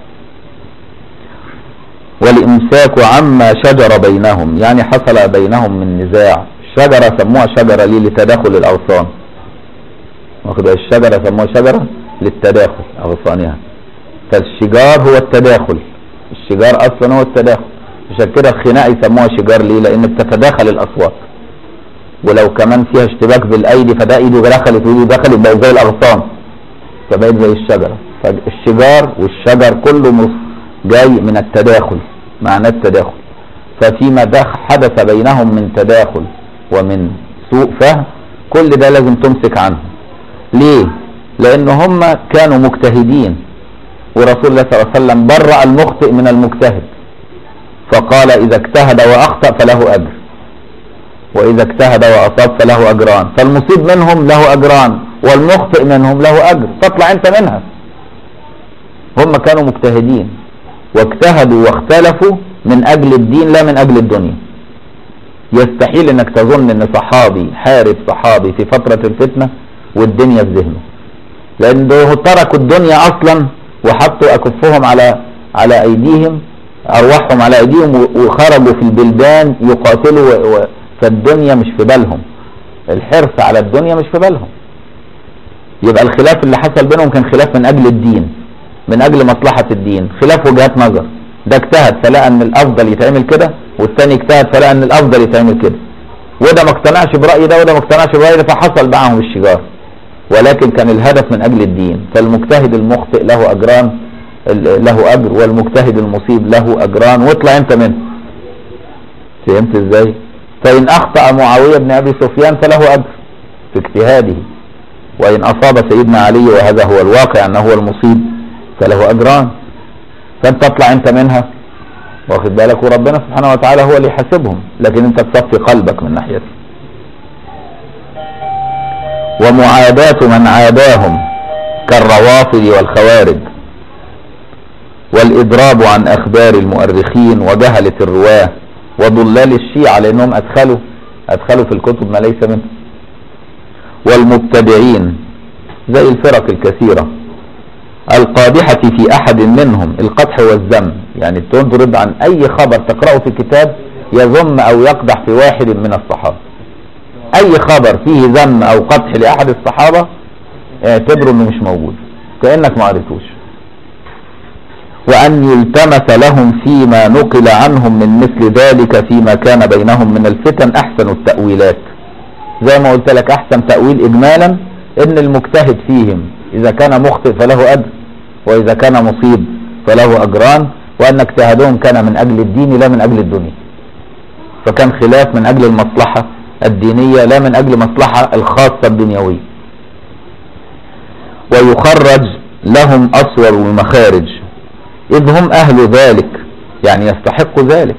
والإمساك عما شجر بينهم يعني حصل بينهم من نزاع شجرة سموها شجرة ليه لتداخل الأغصان واخد الشجرة سموها شجرة للتداخل أغصانها فالشجار هو التداخل الشجار أصلا هو التداخل عشان كده الخناق يسموها شجار ليه لأن بتتداخل الأصوات ولو كمان فيها اشتباك بالأيدي فده إيده دخلت وإيده دخلت بقت زي الأغصان فبقت زي الشجرة فالشجار والشجر كله مص جاي من التداخل معناه التداخل ففيما دخ حدث بينهم من تداخل ومن سوء فهم كل ده لازم تمسك عنه ليه لان هم كانوا مجتهدين ورسول الله صلى الله عليه وسلم برأ المخطئ من المجتهد فقال اذا اجتهد واخطأ فله اجر واذا اجتهد واصاب فله اجران فالمصيب منهم له اجران والمخطئ منهم له اجر فاطلع انت منها هم كانوا مجتهدين واجتهدوا واختلفوا من اجل الدين لا من اجل الدنيا يستحيل انك تظن ان صحابي حارب صحابي في فترة الفتنة والدنيا في ذهنه لانه تركوا الدنيا اصلا وحطوا اكفهم على على ايديهم ارواحهم على ايديهم وخرجوا في البلدان يقاتلوا و... و... فالدنيا مش في بالهم الحرص على الدنيا مش في بالهم يبقى الخلاف اللي حصل بينهم كان خلاف من اجل الدين من اجل مصلحة الدين خلاف وجهات نظر ده اجتهد فلقى ان الافضل يتعمل كده والثاني اجتهد فلقى ان الافضل يتعمل كده وده ما اقتنعش برأي ده وده ما اقتنعش برأي ده فحصل معهم الشجار ولكن كان الهدف من اجل الدين فالمجتهد المخطئ له اجران له اجر والمجتهد المصيب له اجران واطلع انت منه فهمت ازاي فان اخطأ معاوية بن ابي سفيان فله اجر في اجتهاده وان اصاب سيدنا علي وهذا هو الواقع انه هو المصيب فله اجران فانت تطلع انت منها واخد بالك وربنا سبحانه وتعالى هو اللي يحاسبهم لكن انت تصفي قلبك من ناحيته ومعاداة من عاداهم كالروافض والخوارج والإضراب عن أخبار المؤرخين وجهلة الرواة وضلال الشيعة لأنهم أدخلوا أدخلوا في الكتب ما ليس منه والمبتدعين زي الفرق الكثيرة القادحة في أحد منهم القدح والذم يعني ترد عن أي خبر تقرأه في كتاب يذم أو يقدح في واحد من الصحابة أي خبر فيه ذم أو قدح لأحد الصحابة اعتبره إنه مش موجود كأنك ما قريتوش وأن يلتمس لهم فيما نقل عنهم من مثل ذلك فيما كان بينهم من الفتن أحسن التأويلات زي ما قلت لك أحسن تأويل إجمالا إن المجتهد فيهم إذا كان مخطئ فله أجر وإذا كان مصيب فله أجران وأن اجتهادهم كان من أجل الدين لا من أجل الدنيا فكان خلاف من أجل المصلحة الدينية لا من أجل مصلحة الخاصة الدنيوية ويخرج لهم أصور المخارج إذ هم أهل ذلك يعني يستحق ذلك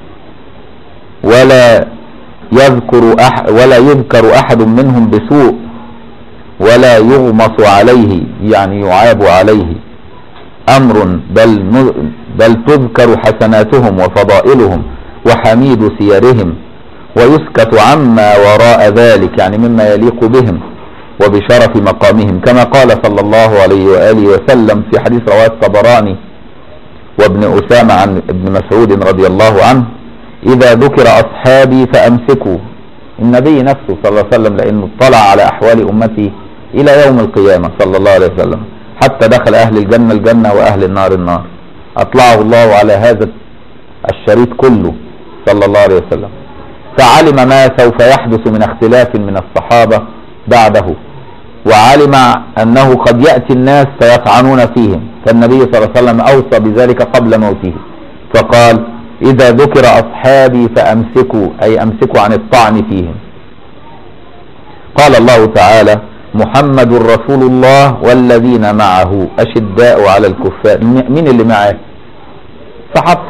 ولا يذكر أح ولا يذكر أحد منهم بسوء ولا يغمص عليه يعني يعاب عليه أمر بل, ن- بل تذكر حسناتهم وفضائلهم وحميد سيرهم ويسكت عما وراء ذلك يعني مما يليق بهم وبشرف مقامهم كما قال صلى الله عليه وآله وسلم في حديث رواه الطبراني وابن أسامة عن ابن مسعود رضي الله عنه إذا ذكر أصحابي فأمسكوا النبي نفسه صلى الله عليه وسلم لأنه اطلع على أحوال أمتي إلى يوم القيامة صلى الله عليه وسلم حتى دخل أهل الجنة الجنة وأهل النار النار أطلعه الله على هذا الشريط كله صلى الله عليه وسلم فعلم ما سوف يحدث من اختلاف من الصحابة بعده وعلم أنه قد يأتي الناس فيطعنون فيهم فالنبي صلى الله عليه وسلم أوصى بذلك قبل موته فقال إذا ذكر أصحابي فأمسكوا أي أمسكوا عن الطعن فيهم قال الله تعالى محمد رسول الله والذين معه أشداء على الكفار مين اللي معه صحابه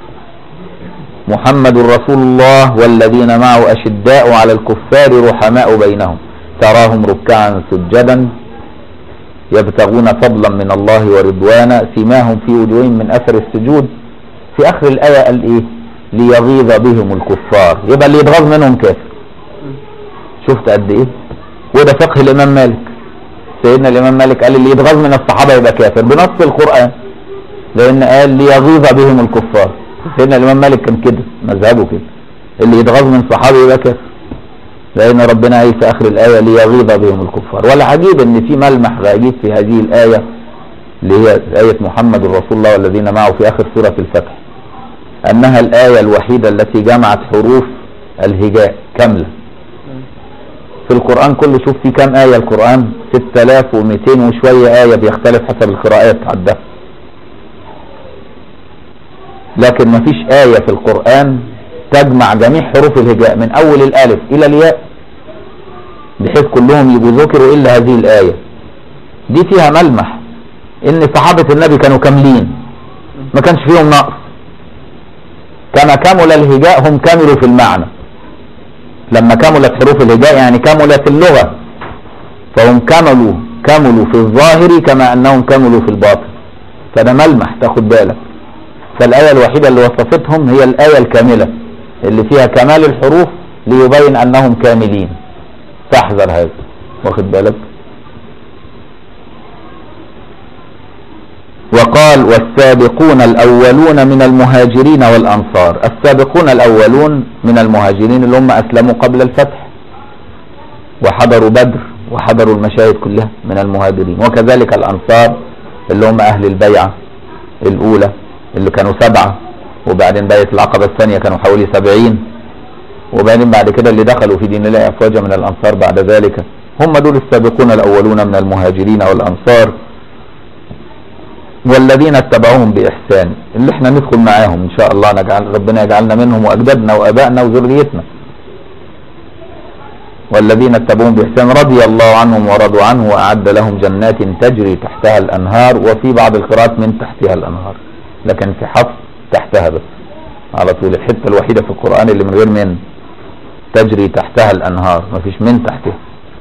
محمد رسول الله والذين معه أشداء على الكفار رحماء بينهم تراهم ركعا سجدا يبتغون فضلا من الله ورضوانا سيماهم في وجوههم من أثر السجود في آخر الآية قال إيه ليغيظ بهم الكفار يبقى اللي يتغاظ منهم كافر شفت قد إيه وده فقه الإمام مالك سيدنا الإمام مالك قال اللي يتغاظ من الصحابة يبقى كافر بنص القرآن لأن قال ليغيظ بهم الكفار سيدنا الإمام مالك كان كده مذهبه كده اللي يتغاظ من صحابي يبقى كافر لأن ربنا قال في آخر الآية ليغيظ بهم الكفار والعجيب إن في ملمح غريب في هذه الآية اللي هي آية محمد رسول الله والذين معه في آخر سورة الفتح أنها الآية الوحيدة التي جمعت حروف الهجاء كاملة في القرآن كله شوف في كام آية القرآن 6200 وشوية آية بيختلف حسب القراءات عدها لكن ما فيش آية في القرآن تجمع جميع حروف الهجاء من أول الألف إلى الياء بحيث كلهم يبقوا ذكروا إلا هذه الآية دي فيها ملمح إن صحابة النبي كانوا كاملين ما كانش فيهم نقص كما كمل الهجاء هم كملوا في المعنى لما كملت حروف الهجاء يعني كملت اللغة فهم كملوا كملوا في الظاهر كما أنهم كملوا في الباطن فده ملمح تاخد بالك فالآية الوحيدة اللي وصفتهم هي الآية الكاملة اللي فيها كمال الحروف ليبين أنهم كاملين فاحذر هذا واخد بالك وقال والسابقون الأولون من المهاجرين والأنصار السابقون الأولون من المهاجرين اللي هم أسلموا قبل الفتح وحضروا بدر وحضروا المشاهد كلها من المهاجرين وكذلك الأنصار اللي هم أهل البيعة الأولى اللي كانوا سبعة وبعدين بيعة العقبة الثانية كانوا حوالي سبعين وبعدين بعد كده اللي دخلوا في دين الله أفواجا من الأنصار بعد ذلك هم دول السابقون الأولون من المهاجرين والأنصار والذين اتبعوهم بإحسان اللي احنا ندخل معاهم إن شاء الله نجعل ربنا يجعلنا منهم وأجدادنا وأبائنا وذريتنا والذين اتبعوهم بإحسان رضي الله عنهم ورضوا عنه وأعد لهم جنات تجري تحتها الأنهار وفي بعض القراءات من تحتها الأنهار لكن في حفظ تحتها بس على طول الحتة الوحيدة في القرآن اللي من غير من تجري تحتها الأنهار مفيش من تحتها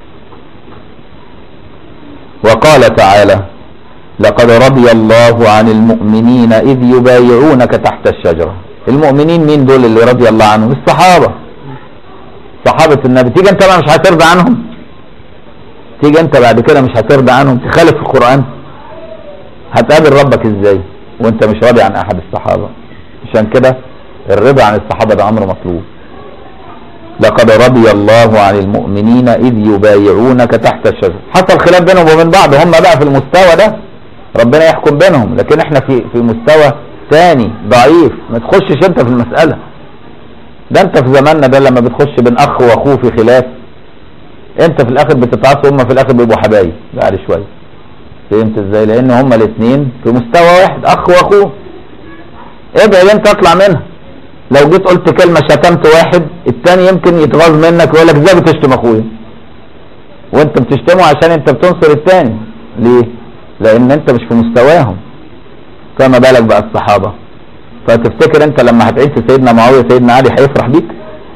وقال تعالى لقد رضي الله عن المؤمنين إذ يبايعونك تحت الشجرة المؤمنين مين دول اللي رضي الله عنهم الصحابة صحابة النبي تيجي انت بقى مش هترضى عنهم تيجي انت بعد كده مش هترضى عنهم تخالف القرآن هتقابل ربك ازاي وانت مش راضي عن احد الصحابة عشان كده الرضا عن الصحابة ده امر مطلوب لقد رضي الله عن المؤمنين اذ يبايعونك تحت الشجرة حصل خلاف بينهم وبين بعض هم بقى في المستوى ده ربنا يحكم بينهم لكن احنا في في مستوى ثاني ضعيف ما تخشش انت في المسألة ده انت في زماننا ده لما بتخش بين اخ واخوه في خلاف انت في الاخر بتتعصب هما في الاخر بيبقوا حبايب بعد شويه فهمت ازاي لان هما الاثنين في مستوى واحد اخ واخوه ابعد انت اطلع منها لو جيت قلت كلمه شتمت واحد التاني يمكن يتغاظ منك ويقول لك ازاي بتشتم اخويا وانت بتشتمه عشان انت بتنصر التاني ليه لان انت مش في مستواهم فما بالك بقى الصحابه فتفتكر انت لما هتعيد في سيدنا معاويه سيدنا علي هيفرح بيك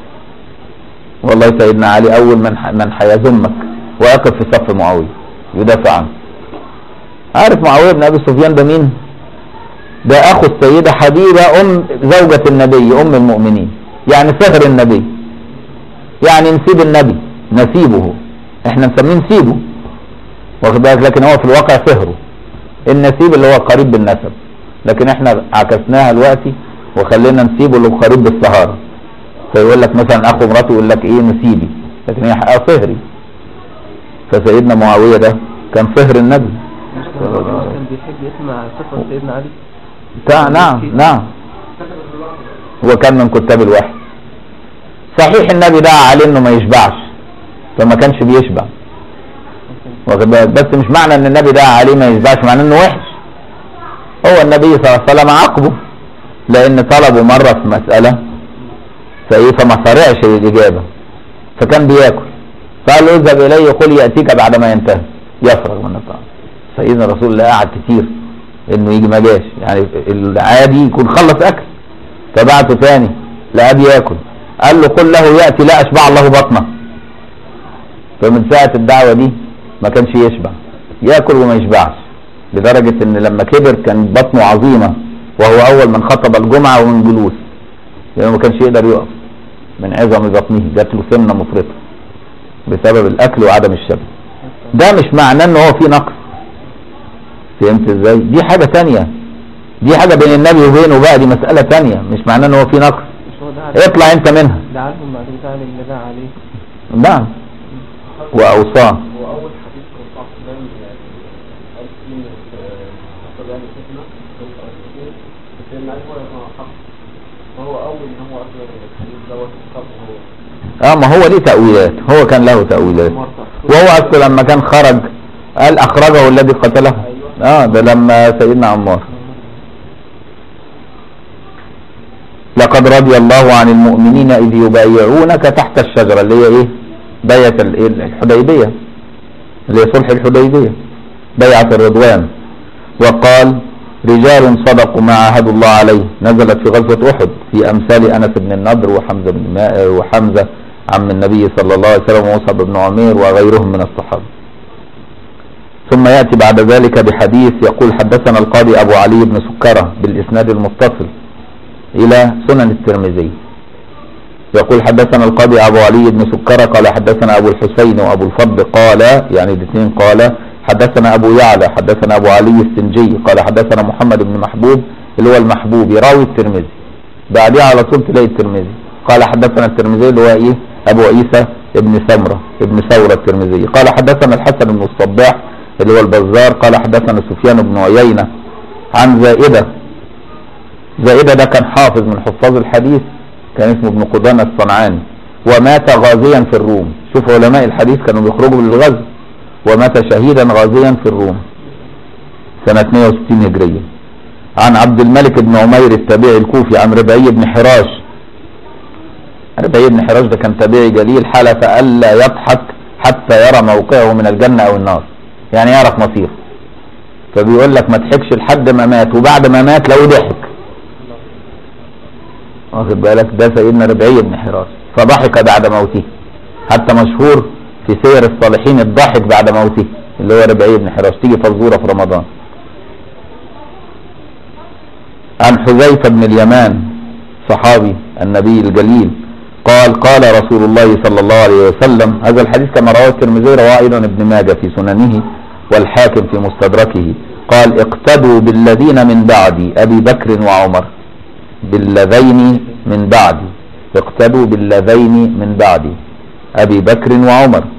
والله سيدنا علي اول من ح- من هيذمك ويقف في صف معاويه يدافع عنه عارف معاويه بن ابي سفيان ده مين ده اخو السيده حبيبه ام زوجة النبي ام المؤمنين يعني فهر النبي يعني نسيب النبي نسيبه احنا نسميه نسيبه واخد بالك لكن هو في الواقع فهره النسيب اللي هو قريب بالنسب لكن احنا عكسناها دلوقتي وخلينا نسيبه اللي قريب بالسهاره فيقول لك مثلا اخو مراته يقول لك ايه نسيبي لكن هي حقها فهري فسيدنا معاويه ده كان فهر النبي مش كان كان بيحب يسمع قصة سيدنا علي تع- نعم نعم هو كان من كتاب الوحي صحيح النبي دعا عليه انه ما يشبعش فما كانش بيشبع واخد بالك بس مش معنى ان النبي دعا عليه ما يشبعش معناه انه وحش هو النبي صلى الله عليه وسلم عاقبه لان طلبه مره في مساله فايه فما صرعش الاجابه فكان بياكل فقال له اذهب الي قل ياتيك بعد ما ينتهي يفرغ من الطعام سيدنا رسول الله قعد كتير انه يجي ما جاش يعني العادي يكون خلص اكل فبعته تاني لقاه بياكل قال له قل له ياتي لا اشبع الله بطنه فمن ساعه الدعوه دي ما كانش يشبع ياكل وما يشبعش لدرجه ان لما كبر كان بطنه عظيمه وهو اول من خطب الجمعه ومن جلوس لانه ما كانش يقدر يقف من عظم بطنه جات له سمنه مفرطه بسبب الاكل وعدم الشبع ده مش معناه ان هو في نقص فهمت ازاي دي حاجه تانية دي حاجه بين النبي وبينه بقى دي مساله تانية مش معناه ان هو في نقص مش هو ده علي اطلع انت منها ده عليهم بعد كده علي اللي دعا عليه نعم واوصاه واول حديث كان صعب سلام قال فيه حصل يعني فتنه سيدنا علي هو يسمع حق فهو اول ان هو اصدر الحديث دوت الصبر هو اه ما هو ليه تاويلات هو كان له تاويلات وهو اصلا لما كان خرج قال اخرجه الذي قتله اه ده لما سيدنا عمار لقد رضي الله عن المؤمنين اذ يبايعونك تحت الشجره اللي هي ايه بيعه ال- إيه؟ الحديبيه اللي هي صلح الحديبيه بيعه الرضوان وقال رجال صدقوا ما عاهدوا الله عليه نزلت في غزوه احد في امثال انس بن النضر وحمزه بن ما- وحمزه عم النبي صلى الله عليه وسلم ومصعب بن عمير وغيرهم من الصحابه ثم يأتي بعد ذلك بحديث يقول حدثنا القاضي أبو علي بن سكرة بالإسناد المتصل إلى سنن الترمذي يقول حدثنا القاضي أبو علي بن سكرة قال حدثنا أبو الحسين وأبو الفضل قال يعني الاثنين قال حدثنا أبو يعلى حدثنا أبو علي السنجي قال حدثنا محمد بن محبوب اللي هو المحبوبي راوي الترمذي بعدها على طول تلاقي الترمذي قال حدثنا الترمذي اللي هو ايه ابو عيسى ابن سمره ابن ثوره الترمذي قال حدثنا الحسن بن الصباح اللي هو البزار قال حدثنا سفيان بن عيينه عن زائده زائده ده كان حافظ من حفاظ الحديث كان اسمه ابن قدامه الصنعاني ومات غازيا في الروم شوف علماء الحديث كانوا بيخرجوا للغزو ومات شهيدا غازيا في الروم سنه 160 هجريه عن عبد الملك بن عمير التابعي الكوفي عن ربعي بن حراش ربعي بن حراش ده كان تابعي جليل حلف ألا يضحك حتى يرى موقعه من الجنة أو النار يعني يعرف مصيره فبيقول لك ما تضحكش لحد ما مات وبعد ما مات لو ضحك واخد بالك ده سيدنا ربعي بن حراش فضحك بعد موته حتى مشهور في سير الصالحين الضحك بعد موته اللي هو ربعي بن حراش تيجي فزوره في رمضان عن حذيفة بن اليمان صحابي النبي الجليل قال قال رسول الله صلى الله عليه وسلم هذا الحديث كما رواه الترمذي رواه ايضا ابن ماجه في سننه والحاكم في مستدركه قال اقتدوا بالذين من بعدي ابي بكر وعمر باللذين من بعدي اقتدوا باللذين من بعدي ابي بكر وعمر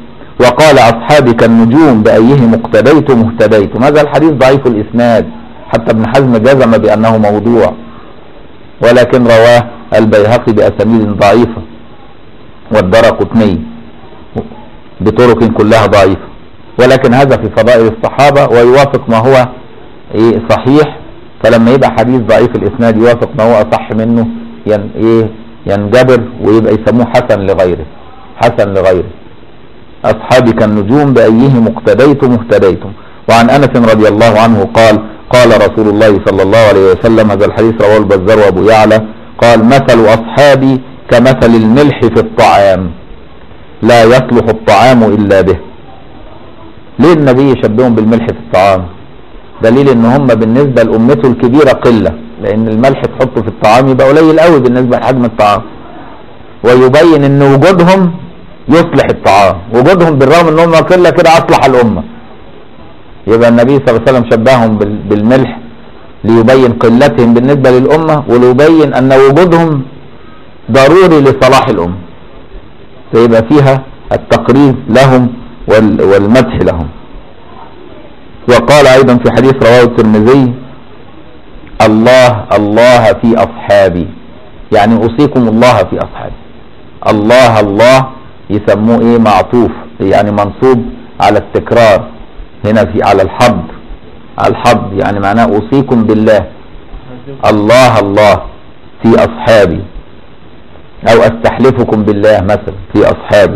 وقال أصحابي كالنجوم بأيهم اقتديتم اهتديتم هذا الحديث ضعيف الإسناد حتى ابن حزم جزم بأنه موضوع ولكن رواه البيهقي بأسانيد ضعيفة والدار قطني بطرق كلها ضعيفة ولكن هذا في فضائل الصحابة ويوافق ما هو إيه صحيح فلما يبقى حديث ضعيف الإسناد يوافق ما هو أصح منه ين إيه ينجبر ويبقى يسموه حسن لغيره حسن لغيره أصحابي كالنجوم بأيهم اقتديتم اهتديتم وعن أنس رضي الله عنه قال قال رسول الله صلى الله عليه وسلم هذا الحديث رواه البزار وأبو يعلى قال مثل أصحابي كمثل الملح في الطعام لا يصلح الطعام إلا به ليه النبي يشبههم بالملح في الطعام دليل ان هم بالنسبة لأمته الكبيرة قلة لأن الملح تحطه في الطعام يبقى قليل قوي بالنسبة لحجم الطعام ويبين ان وجودهم يصلح الطعام وجودهم بالرغم ان هم قلة كده أصلح الأمة يبقى النبي صلى الله عليه وسلم شبههم بال- بالملح ليبين قلتهم بالنسبة للأمة وليبين أن وجودهم ضروري لصلاح الأمة فيبقى فيها التقريب لهم وال- والمدح لهم وقال أيضا في حديث رواه الترمذي الله الله في أصحابي يعني أوصيكم الله في أصحابي الله الله يسموه إيه معطوف يعني منصوب على التكرار هنا في على الحض على الحض يعني معناه أوصيكم بالله الله الله في أصحابي أو أستحلفكم بالله مثلا في أصحابي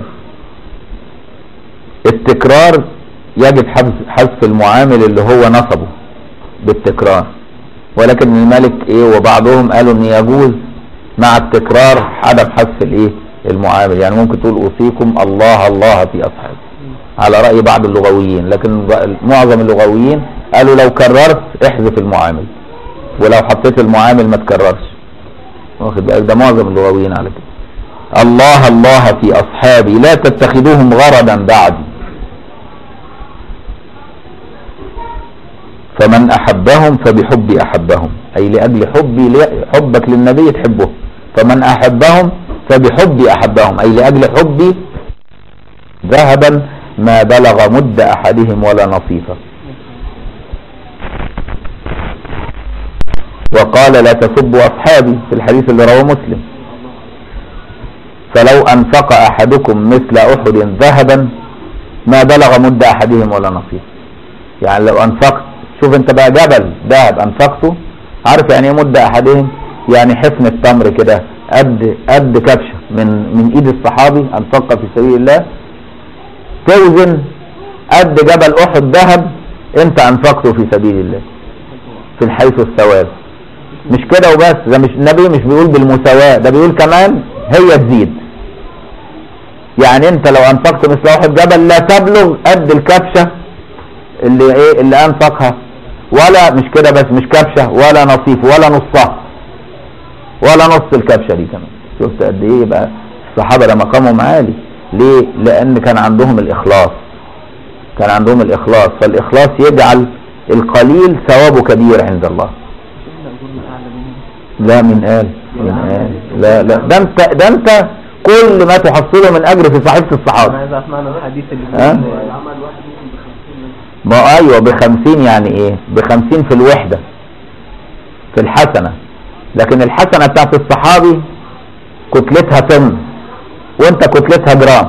التكرار يجب حذف حذف المعامل اللي هو نصبه بالتكرار ولكن الملك ايه وبعضهم قالوا ان يجوز مع التكرار حدث حذف الايه المعامل يعني ممكن تقول اوصيكم الله الله في اصحابي على راي بعض اللغويين لكن معظم اللغويين قالوا لو كررت احذف المعامل ولو حطيت المعامل ما تكررش واخد بالك ده معظم اللغويين على كده الله الله في اصحابي لا تتخذوهم غرضا بعدي فمن احبهم فبحبي احبهم اي لاجل حبي حبك للنبي تحبه فمن احبهم فبحبي احبهم اي لاجل حبي ذهبا ما بلغ مد احدهم ولا نصيفه وقال لا تسبوا اصحابي في الحديث اللي رواه مسلم فلو انفق احدكم مثل احد ذهبا ما بلغ مد احدهم ولا نصيفه يعني لو انفقت شوف انت بقى جبل ذهب انفقته عارف يعني ايه مد احدهم يعني حفن التمر كده قد قد كبشه من من ايد الصحابي انفق في سبيل الله توزن قد جبل احد ذهب انت انفقته في سبيل الله في حيث الثواب مش كده وبس ده مش النبي مش بيقول بالمساواة ده بيقول كمان هي تزيد يعني انت لو انفقت مثل واحد جبل لا تبلغ قد الكبشة اللي ايه اللي انفقها ولا مش كده بس مش كبشة ولا نصيف ولا نصها ولا نص الكبشة دي كمان شفت قد ايه يبقى الصحابة ده مقامهم عالي ليه لان كان عندهم الاخلاص كان عندهم الاخلاص فالاخلاص يجعل القليل ثوابه كبير عند الله لا من قال من قال لا لا ده انت ده انت كل ما تحصله من اجر في صحيفه انا الصحابه عايز اعرف معنى الحديث اللي ها؟ بيقول العمل واحد ممكن بخمسين مثلا ما ايوه بخمسين يعني ايه بخمسين في الوحده في الحسنه لكن الحسنه بتاعت الصحابي كتلتها طن وانت كتلتها جرام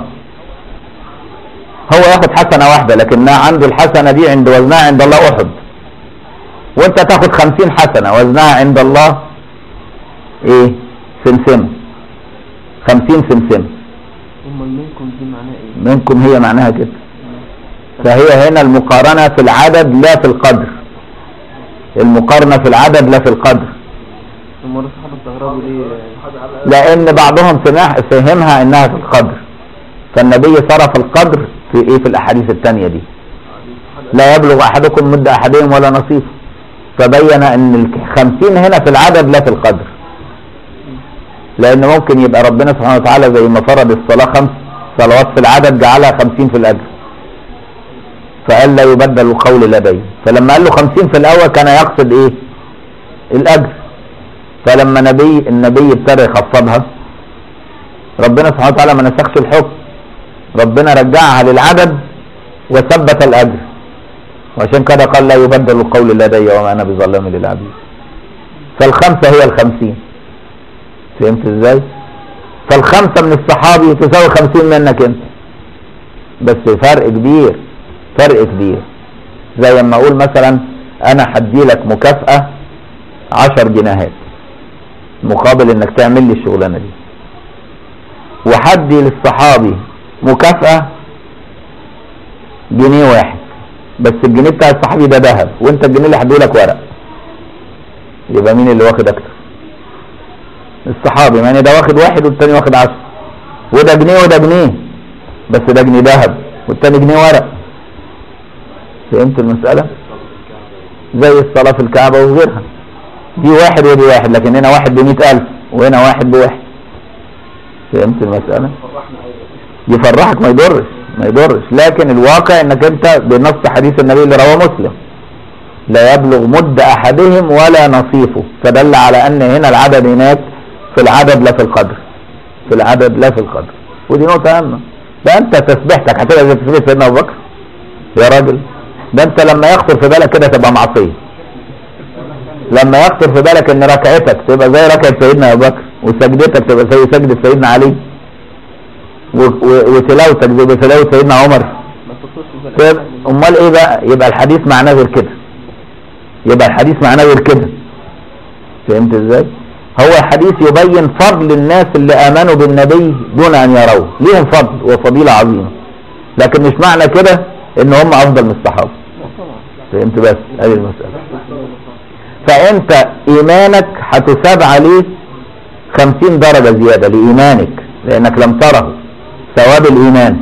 هو ياخد حسنه واحده لكنها عنده الحسنه دي عند وزنها عند الله احد وانت تاخد خمسين حسنه وزنها عند الله ايه سمسمه خمسين سمسمه امال منكم دي معناها ايه؟ منكم هي معناها كده فهي هنا المقارنة في العدد لا في القدر المقارنة في العدد لا في القدر هم الصحابه استغربوا ليه لأن بعضهم سمع فهمها إنها في القدر فالنبي صرف القدر في إيه في الأحاديث التانية دي لا يبلغ أحدكم مد أحدهم ولا نصيفه فبين أن الخمسين هنا في العدد لا في القدر لأن ممكن يبقى ربنا سبحانه وتعالى زي ما فرض الصلاة خمس صلوات في العدد جعلها خمسين في الأجر فقال لا يبدل القول لدي فلما قال له خمسين في الأول كان يقصد إيه الأجر فلما نبي النبي ابتدى يخفضها ربنا سبحانه وتعالى ما نسخش الحكم ربنا رجعها للعدد وثبت الاجر وعشان كده قال لا يبدل القول لدي وما انا بظلام للعبيد فالخمسه هي الخمسين فهمت ازاي فالخمسه من الصحابي تساوي خمسين منك انت بس فرق كبير فرق كبير زي ما اقول مثلا انا هدي لك مكافأة عشر جنيهات مقابل انك تعمل لي الشغلانة دي وحدي للصحابي مكافأة جنيه واحد بس الجنيه بتاع الصحابي ده ذهب وانت الجنيه اللي هديهولك ورق يبقى مين اللي واخد اكتر الصحابي يعني ده واخد واحد والتاني واخد عشر وده جنيه وده جنيه بس ده جنيه ذهب والتاني جنيه ورق فهمت المسألة زي الصلاة في الكعبة وغيرها دي واحد ودي واحد لكن هنا واحد بمئة ألف وهنا واحد بواحد فهمت المسألة يفرحك ما يضرش ما يضرش لكن الواقع انك انت بنص حديث النبي اللي رواه مسلم لا يبلغ مد احدهم ولا نصيفه فدل على ان هنا العدد هناك في العدد لا في القدر في العدد لا في القدر ودي نقطة هامة ده انت تسبيحتك هتبقى زي تسبيح سيدنا ابو بكر يا راجل ده انت لما يخطر في بالك كده تبقى معصية لما يخطر في بالك ان ركعتك تبقى زي ركعة سيدنا ابو بكر وسجدتك تبقى زي سجدة سيدنا علي و- و- وتلاوتك زي تلاوة سيدنا عمر ما تخطرش في طيب امال ايه بقى يبقى الحديث معناه غير كده يبقى الحديث معناه غير كده فهمت ازاي هو الحديث يبين فضل الناس اللي امنوا بالنبي دون ان يروه ليهم فضل وفضيلة عظيمة لكن مش معنى كده ان هم افضل من الصحابة فهمت بس هذه المسألة فانت ايمانك هتساب عليه خمسين درجة زيادة لايمانك لانك لم تره ثواب الايمان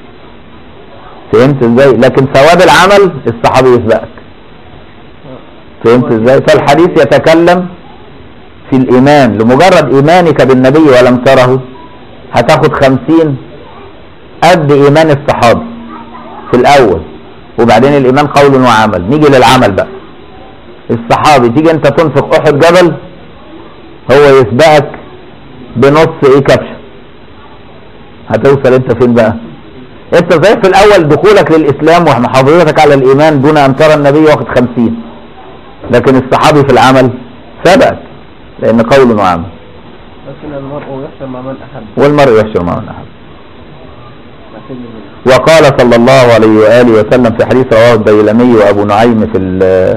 فهمت ازاي لكن ثواب العمل الصحابي يسبقك فهمت ازاي فالحديث يتكلم في الايمان لمجرد ايمانك بالنبي ولم تره هتاخد خمسين قد ايمان الصحابي في الاول وبعدين الايمان قول وعمل نيجي للعمل بقى الصحابي تيجي انت تنفق احد جبل هو يسبقك بنص ايه كبشه هتوصل انت فين بقى انت زي في الاول دخولك للاسلام ومحافظتك على الايمان دون ان ترى النبي واخد خمسين لكن الصحابي في العمل سبقك لان قول وعمل لكن المرء يحشر مع من أحب والمرء يحشر مع من احب لكن من- وقال صلى الله عليه وآله وسلم في حديث رواه الديلمي وأبو نعيم في ال-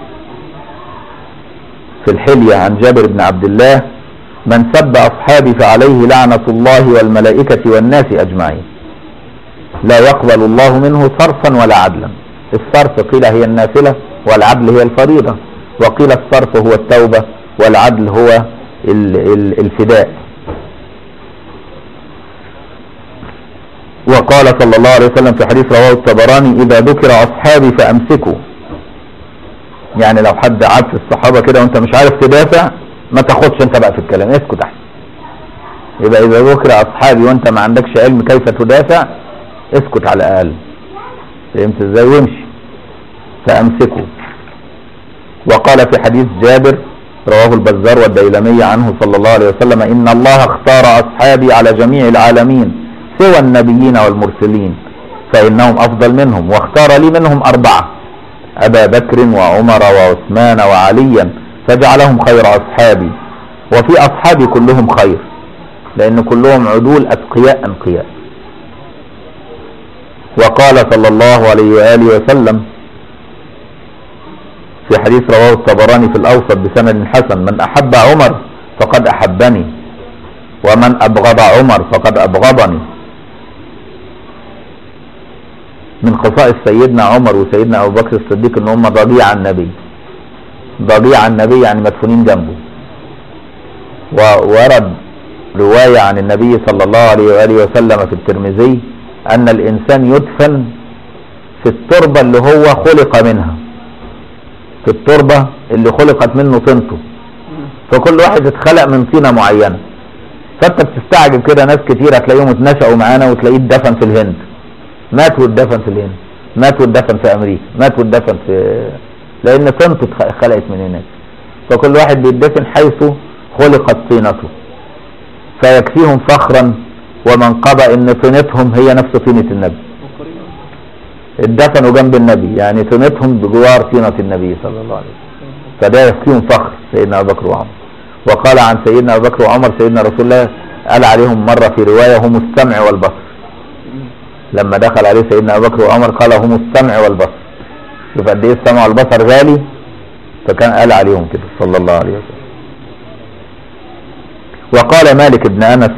في الحلية عن جابر بن عبد الله من سب أصحابي فعليه لعنة الله والملائكة والناس أجمعين لا يقبل الله منه صرفا ولا عدلا الصرف قيل هي النافلة والعدل هي الفريضة وقيل الصرف هو التوبة والعدل هو ال- ال- الفداء وقال صلى الله عليه وسلم في حديث رواه الطبراني إذا ذكر أصحابي فأمسكوا يعني لو حد عاد في الصحابة كده وانت مش عارف تدافع ما تاخدش انت بقى في الكلام اسكت احسن يبقى إذا ذكر أصحابي وانت ما عندكش علم كيف تدافع اسكت على الأقل فهمت ازاي وامشي فأمسكوا وقال في حديث جابر رواه البزار والديلمي عنه صلى الله عليه وسلم إن الله اختار أصحابي على جميع العالمين سوى النبيين والمرسلين فإنهم أفضل منهم واختار لي منهم أربعة أبا بكر وعمر وعثمان وعليا فجعلهم خير أصحابي وفي أصحابي كلهم خير لأن كلهم عدول أتقياء أنقياء وقال صلى الله عليه وآله وسلم في حديث رواه الطبراني في الأوسط بسند حسن من أحب عمر فقد أحبني ومن أبغض عمر فقد أبغضني من خصائص سيدنا عمر وسيدنا أبو بكر الصديق إن هم ضبيع النبي ضبيع النبي يعني مدفونين جنبه وورد رواية عن النبي صلى الله عليه وآله وسلم في الترمذي أن الإنسان يدفن في التربة اللي هو خلق منها في التربة اللي خلقت منه طينته فكل واحد اتخلق من طينة معينة فانت بتستعجب كده ناس كتير هتلاقيهم اتنشأوا معانا وتلاقيه اتدفن في الهند مات واتدفن في الهند مات واتدفن في امريكا مات واتدفن في لان طينته اتخ- اتخلقت من هناك فكل واحد بيدفن حيث خلقت طينته فيكفيهم فخرا ومنقبة ان طينتهم هي نفس طينة النبي وقريبا اتدفنوا جنب النبي يعني طينتهم بجوار طينة النبي صلى الله عليه وسلم فده يكفيهم فخر سيدنا ابو بكر وعمر وقال عن سيدنا ابو بكر وعمر سيدنا رسول الله قال عليهم مرة في رواية هم السمع والبصر لما دخل عليه سيدنا ابو بكر وعمر قال هم السمع والبصر شوف قد ايه السمع والبصر غالي فكان قال عليهم كده صلى الله عليه وسلم وقال مالك بن انس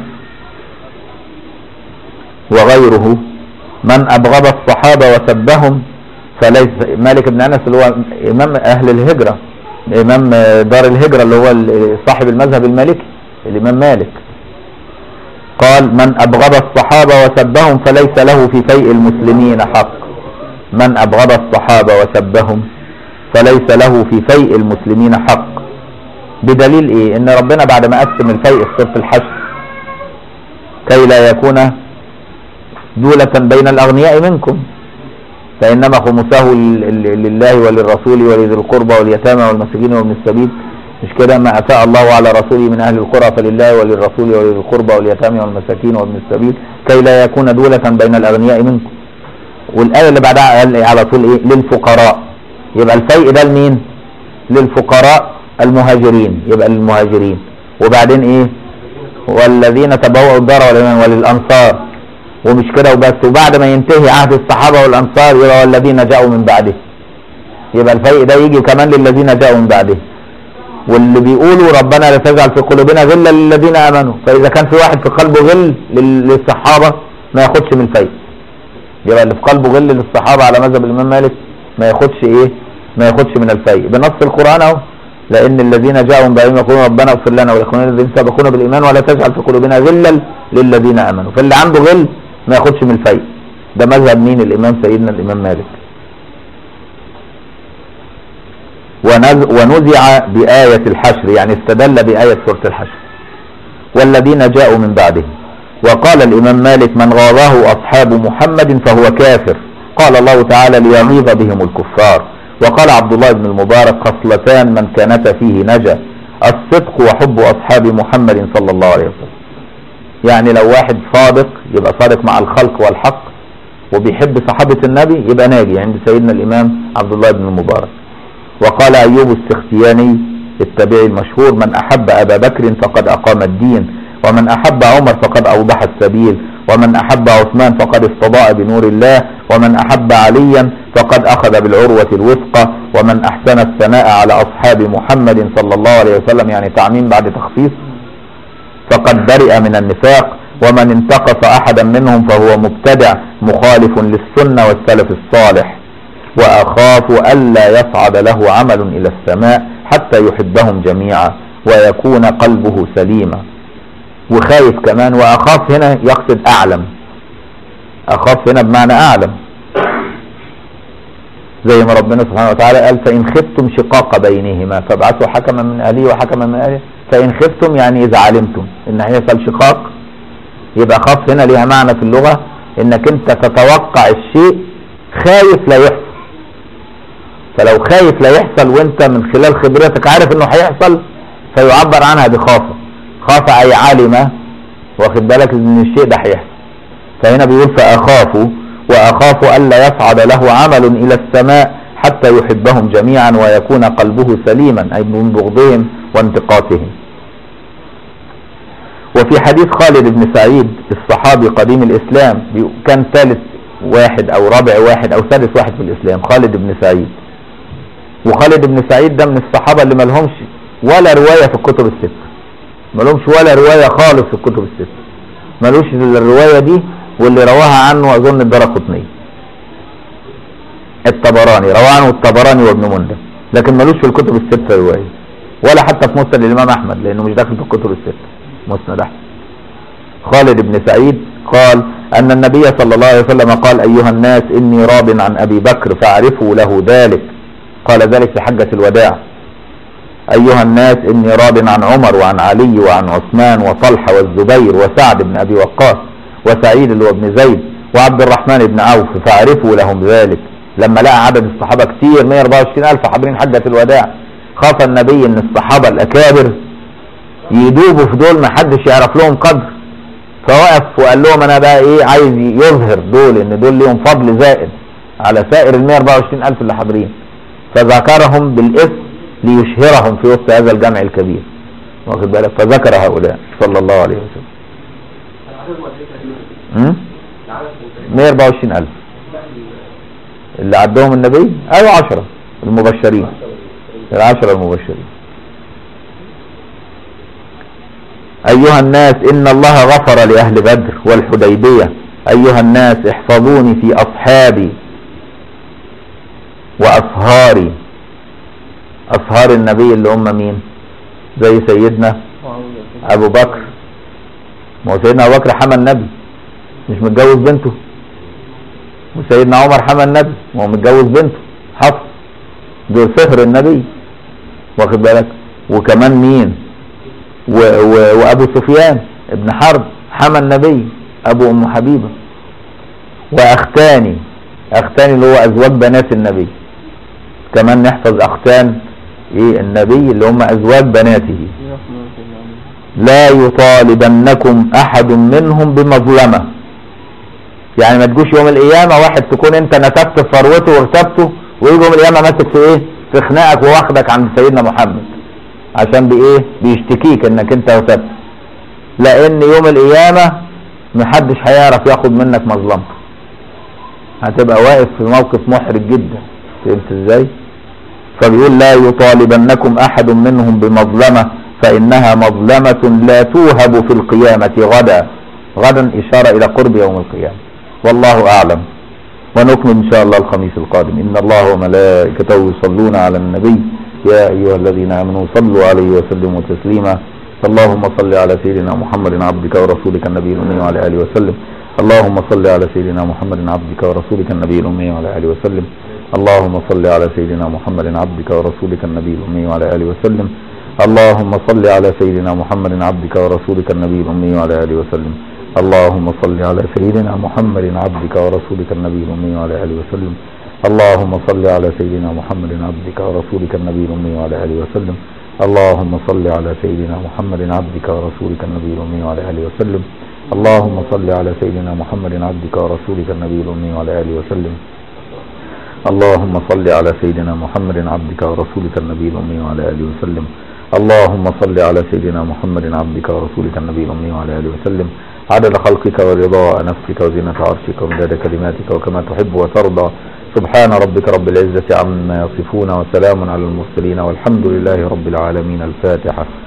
وغيره من ابغض الصحابه وسبهم فليس مالك بن انس اللي هو امام اهل الهجره امام دار الهجره اللي هو صاحب المذهب المالكي الامام مالك قال من ابغض الصحابه وسبهم فليس له في فيء المسلمين حق من ابغض الصحابه وسبهم فليس له في فيء المسلمين حق بدليل ايه ان ربنا بعد ما قسم الفيء في سوره الحشر كي لا يكون دولة بين الأغنياء منكم فإنما خمسه ل- ل- لله وللرسول ولذي القربى واليتامى والمساكين وابن السبيل مش كده ما أفاء الله على رسوله من أهل القرى فلله وللرسول ولذي القربى واليتامى والمساكين وابن السبيل كي لا يكون دولة بين الأغنياء منكم والآية اللي بعدها قال إيه على طول إيه للفقراء يبقى الفيء ده لمين للفقراء المهاجرين يبقى للمهاجرين وبعدين إيه والذين تبوأوا الدار والإيمان وللأنصار ومش كده وبس وبعد ما ينتهي عهد الصحابة والأنصار يبقى والذين جاءوا من بعده يبقى الفيء ده يجي كمان للذين جاءوا من بعده واللي بيقولوا ربنا لا تجعل في قلوبنا غلا للذين امنوا فاذا كان في واحد في قلبه غل لل- للصحابه ما ياخدش من الفيء يبقى اللي في قلبه غل للصحابه على مذهب الامام مالك ما ياخدش ايه ما ياخدش من الفيء بنص القران اهو لان الذين جاءوا من بعدهم يقولون ربنا اغفر لنا ولاخواننا الذين سبقونا بالايمان ولا تجعل في قلوبنا غلا للذين امنوا فاللي عنده غل ما ياخدش من الفيء ده مذهب مين الامام سيدنا الامام مالك ونز- ونزع بآية الحشر يعني استدل بآية سورة الحشر والذين جاءوا من بعده وقال الإمام مالك من غاضاه أصحاب محمد فهو كافر قال الله تعالى ليغيظ بهم الكفار وقال عبد الله بن المبارك خصلتان من كانتا فيه نجا الصدق وحب أصحاب محمد صلى الله عليه وسلم يعني لو واحد صادق يبقى صادق مع الخلق والحق وبيحب صحابة النبي يبقى ناجي عند سيدنا الإمام عبد الله بن المبارك وقال أيوب السختياني التابعي المشهور من أحب أبا بكر فقد أقام الدين ومن أحب عمر فقد أوضح السبيل ومن أحب عثمان فقد استضاء بنور الله ومن أحب عليا فقد أخذ بالعروة الوثقى ومن أحسن الثناء على أصحاب محمد صلى الله عليه وسلم يعني تعميم بعد تخصيص فقد برئ من النفاق ومن انتقص أحدا منهم فهو مبتدع مخالف للسنة والسلف الصالح وأخاف ألا يصعد له عمل إلى السماء حتى يحبهم جميعا ويكون قلبه سليما وخايف كمان وأخاف هنا يقصد أعلم أخاف هنا بمعنى أعلم زي ما ربنا سبحانه وتعالى قال فإن خفتم شقاق بينهما فابعثوا حكما من أهله وحكما من أهله فإن خفتم يعني إذا علمتم إن هيحصل شقاق يبقى خاف هنا ليها معنى في اللغة إنك أنت تتوقع الشيء خايف لا يحصل فلو خايف لا يحصل وانت من خلال خبرتك عارف انه هيحصل فيعبر عنها بخافة خاف اي علم واخد بالك ان الشيء ده هيحصل فهنا بيقول فاخاف واخاف الا يصعد له عمل الى السماء حتى يحبهم جميعا ويكون قلبه سليما اي من بغضهم وانتقاصهم وفي حديث خالد بن سعيد الصحابي قديم الاسلام بي- كان ثالث واحد او رابع واحد او سادس واحد في الاسلام خالد بن سعيد وخالد بن سعيد ده من الصحابة اللي ملهمش ولا رواية في الكتب الستة ملهمش ولا رواية خالص في الكتب الستة ملوش إلا الرواية دي واللي رواها عنه أظن الدرقطني الطبراني رواه عنه الطبراني وابن مندى لكن ملوش في الكتب الستة رواية ولا حتى في مسند الإمام أحمد لأنه مش داخل في الكتب الستة مسند أحمد خالد بن سعيد قال أن النبي صلى الله عليه وسلم قال أيها الناس إني راض عن أبي بكر فاعرفوا له ذلك قال ذلك في حجة الوداع أيها الناس إني راض عن عمر وعن علي وعن عثمان وطلحة والزبير وسعد بن أبي وقاص وسعيد اللي هو بن زيد وعبد الرحمن بن عوف فاعرفوا لهم ذلك لما لقى عدد الصحابة كتير 124 ألف حاضرين حجة الوداع خاف النبي إن الصحابة الأكابر يدوبوا في دول ما حدش يعرف لهم قدر فوقف وقال لهم انا بقى ايه عايز يظهر دول ان دول ليهم فضل زائد على سائر ال 124 الف اللي حاضرين فذكرهم بالاسم ليشهرهم في وسط هذا الجمع الكبير واخد بالك فذكر هؤلاء صلى الله عليه وسلم العدد ولا ايه م? العدد كان 124 الف اللي عدهم النبي ايوه 10 المبشرين العشرة المبشرين أيها الناس إن الله غفر لأهل بدر والحديبية أيها الناس احفظوني في أصحابي وأصهاري أصهار النبي اللي هم مين زي سيدنا معاوية أبو بكر ما هو سيدنا أبو بكر حمى النبي مش متجوز بنته وسيدنا عمر حمى النبي وهو متجوز بنته حفص دول صهر النبي واخد بالك وكمان مين و و وابو سفيان ابن حرب حمى النبي ابو ام حبيبه واختاني اختاني اللي هو ازواج بنات النبي كمان نحفظ اختان ايه النبي اللي هم ازواج بناته يرحمه سيدنا علي لا يطالبنكم احد منهم بمظلمه يعني ما تجوش يوم القيامه واحد تكون انت نسبت في ثروته واغتبته ويجي يوم القيامه ماسك في ايه في خناقك وواخدك عند سيدنا محمد عشان بايه بيشتكيك انك انت اغتبت لان يوم القيامه محدش هيعرف ياخد منك مظلمته هتبقى واقف في موقف محرج جدا فهمت ازاي فبيقول لا يطالبنكم احد منهم بمظلمه فانها مظلمه لا توهب في القيامه غدا غدا اشاره الى قرب يوم القيامه والله اعلم ونكمل ان شاء الله الخميس القادم ان الله وملائكته يصلون على النبي يا ايها الذين امنوا صلوا عليه وسلموا تسليما اللهم صل على سيدنا محمد عبدك ورسولك النبي الامي وعلى اله وسلم اللهم صل على سيدنا محمد عبدك ورسولك النبي الامي وعلى اله وسلم اللهم صل على سيدنا محمد عبدك ورسولك النبي الامي وعلى اله وسلم اللهم صل على سيدنا محمد عبدك ورسولك النبي الامي وعلى اله وسلم اللهم صل على سيدنا محمد عبدك ورسولك النبي الامي وعلى اله وسلم اللهم صل على سيدنا محمد عبدك ورسولك النبي الامي وعلى اله وسلم اللهم صل على سيدنا محمد عبدك ورسولك النبي الامي وعلى اله وسلم اللهم صل على سيدنا محمد عبدك ورسولك النبي الامي وعلى اله وسلم اللهم صل على سيدنا محمد عبدك ورسولك النبي الامي وعلى اله وسلم اللهم صل على سيدنا محمد عبدك ورسولك النبي الامي وعلى اله وسلم عدد خلقك ورضاء نفسك وزنة عرشك ومداد كلماتك وكما تحب وترضى سبحان ربك رب العزة عما يصفون وسلام على المرسلين والحمد لله رب العالمين الفاتحة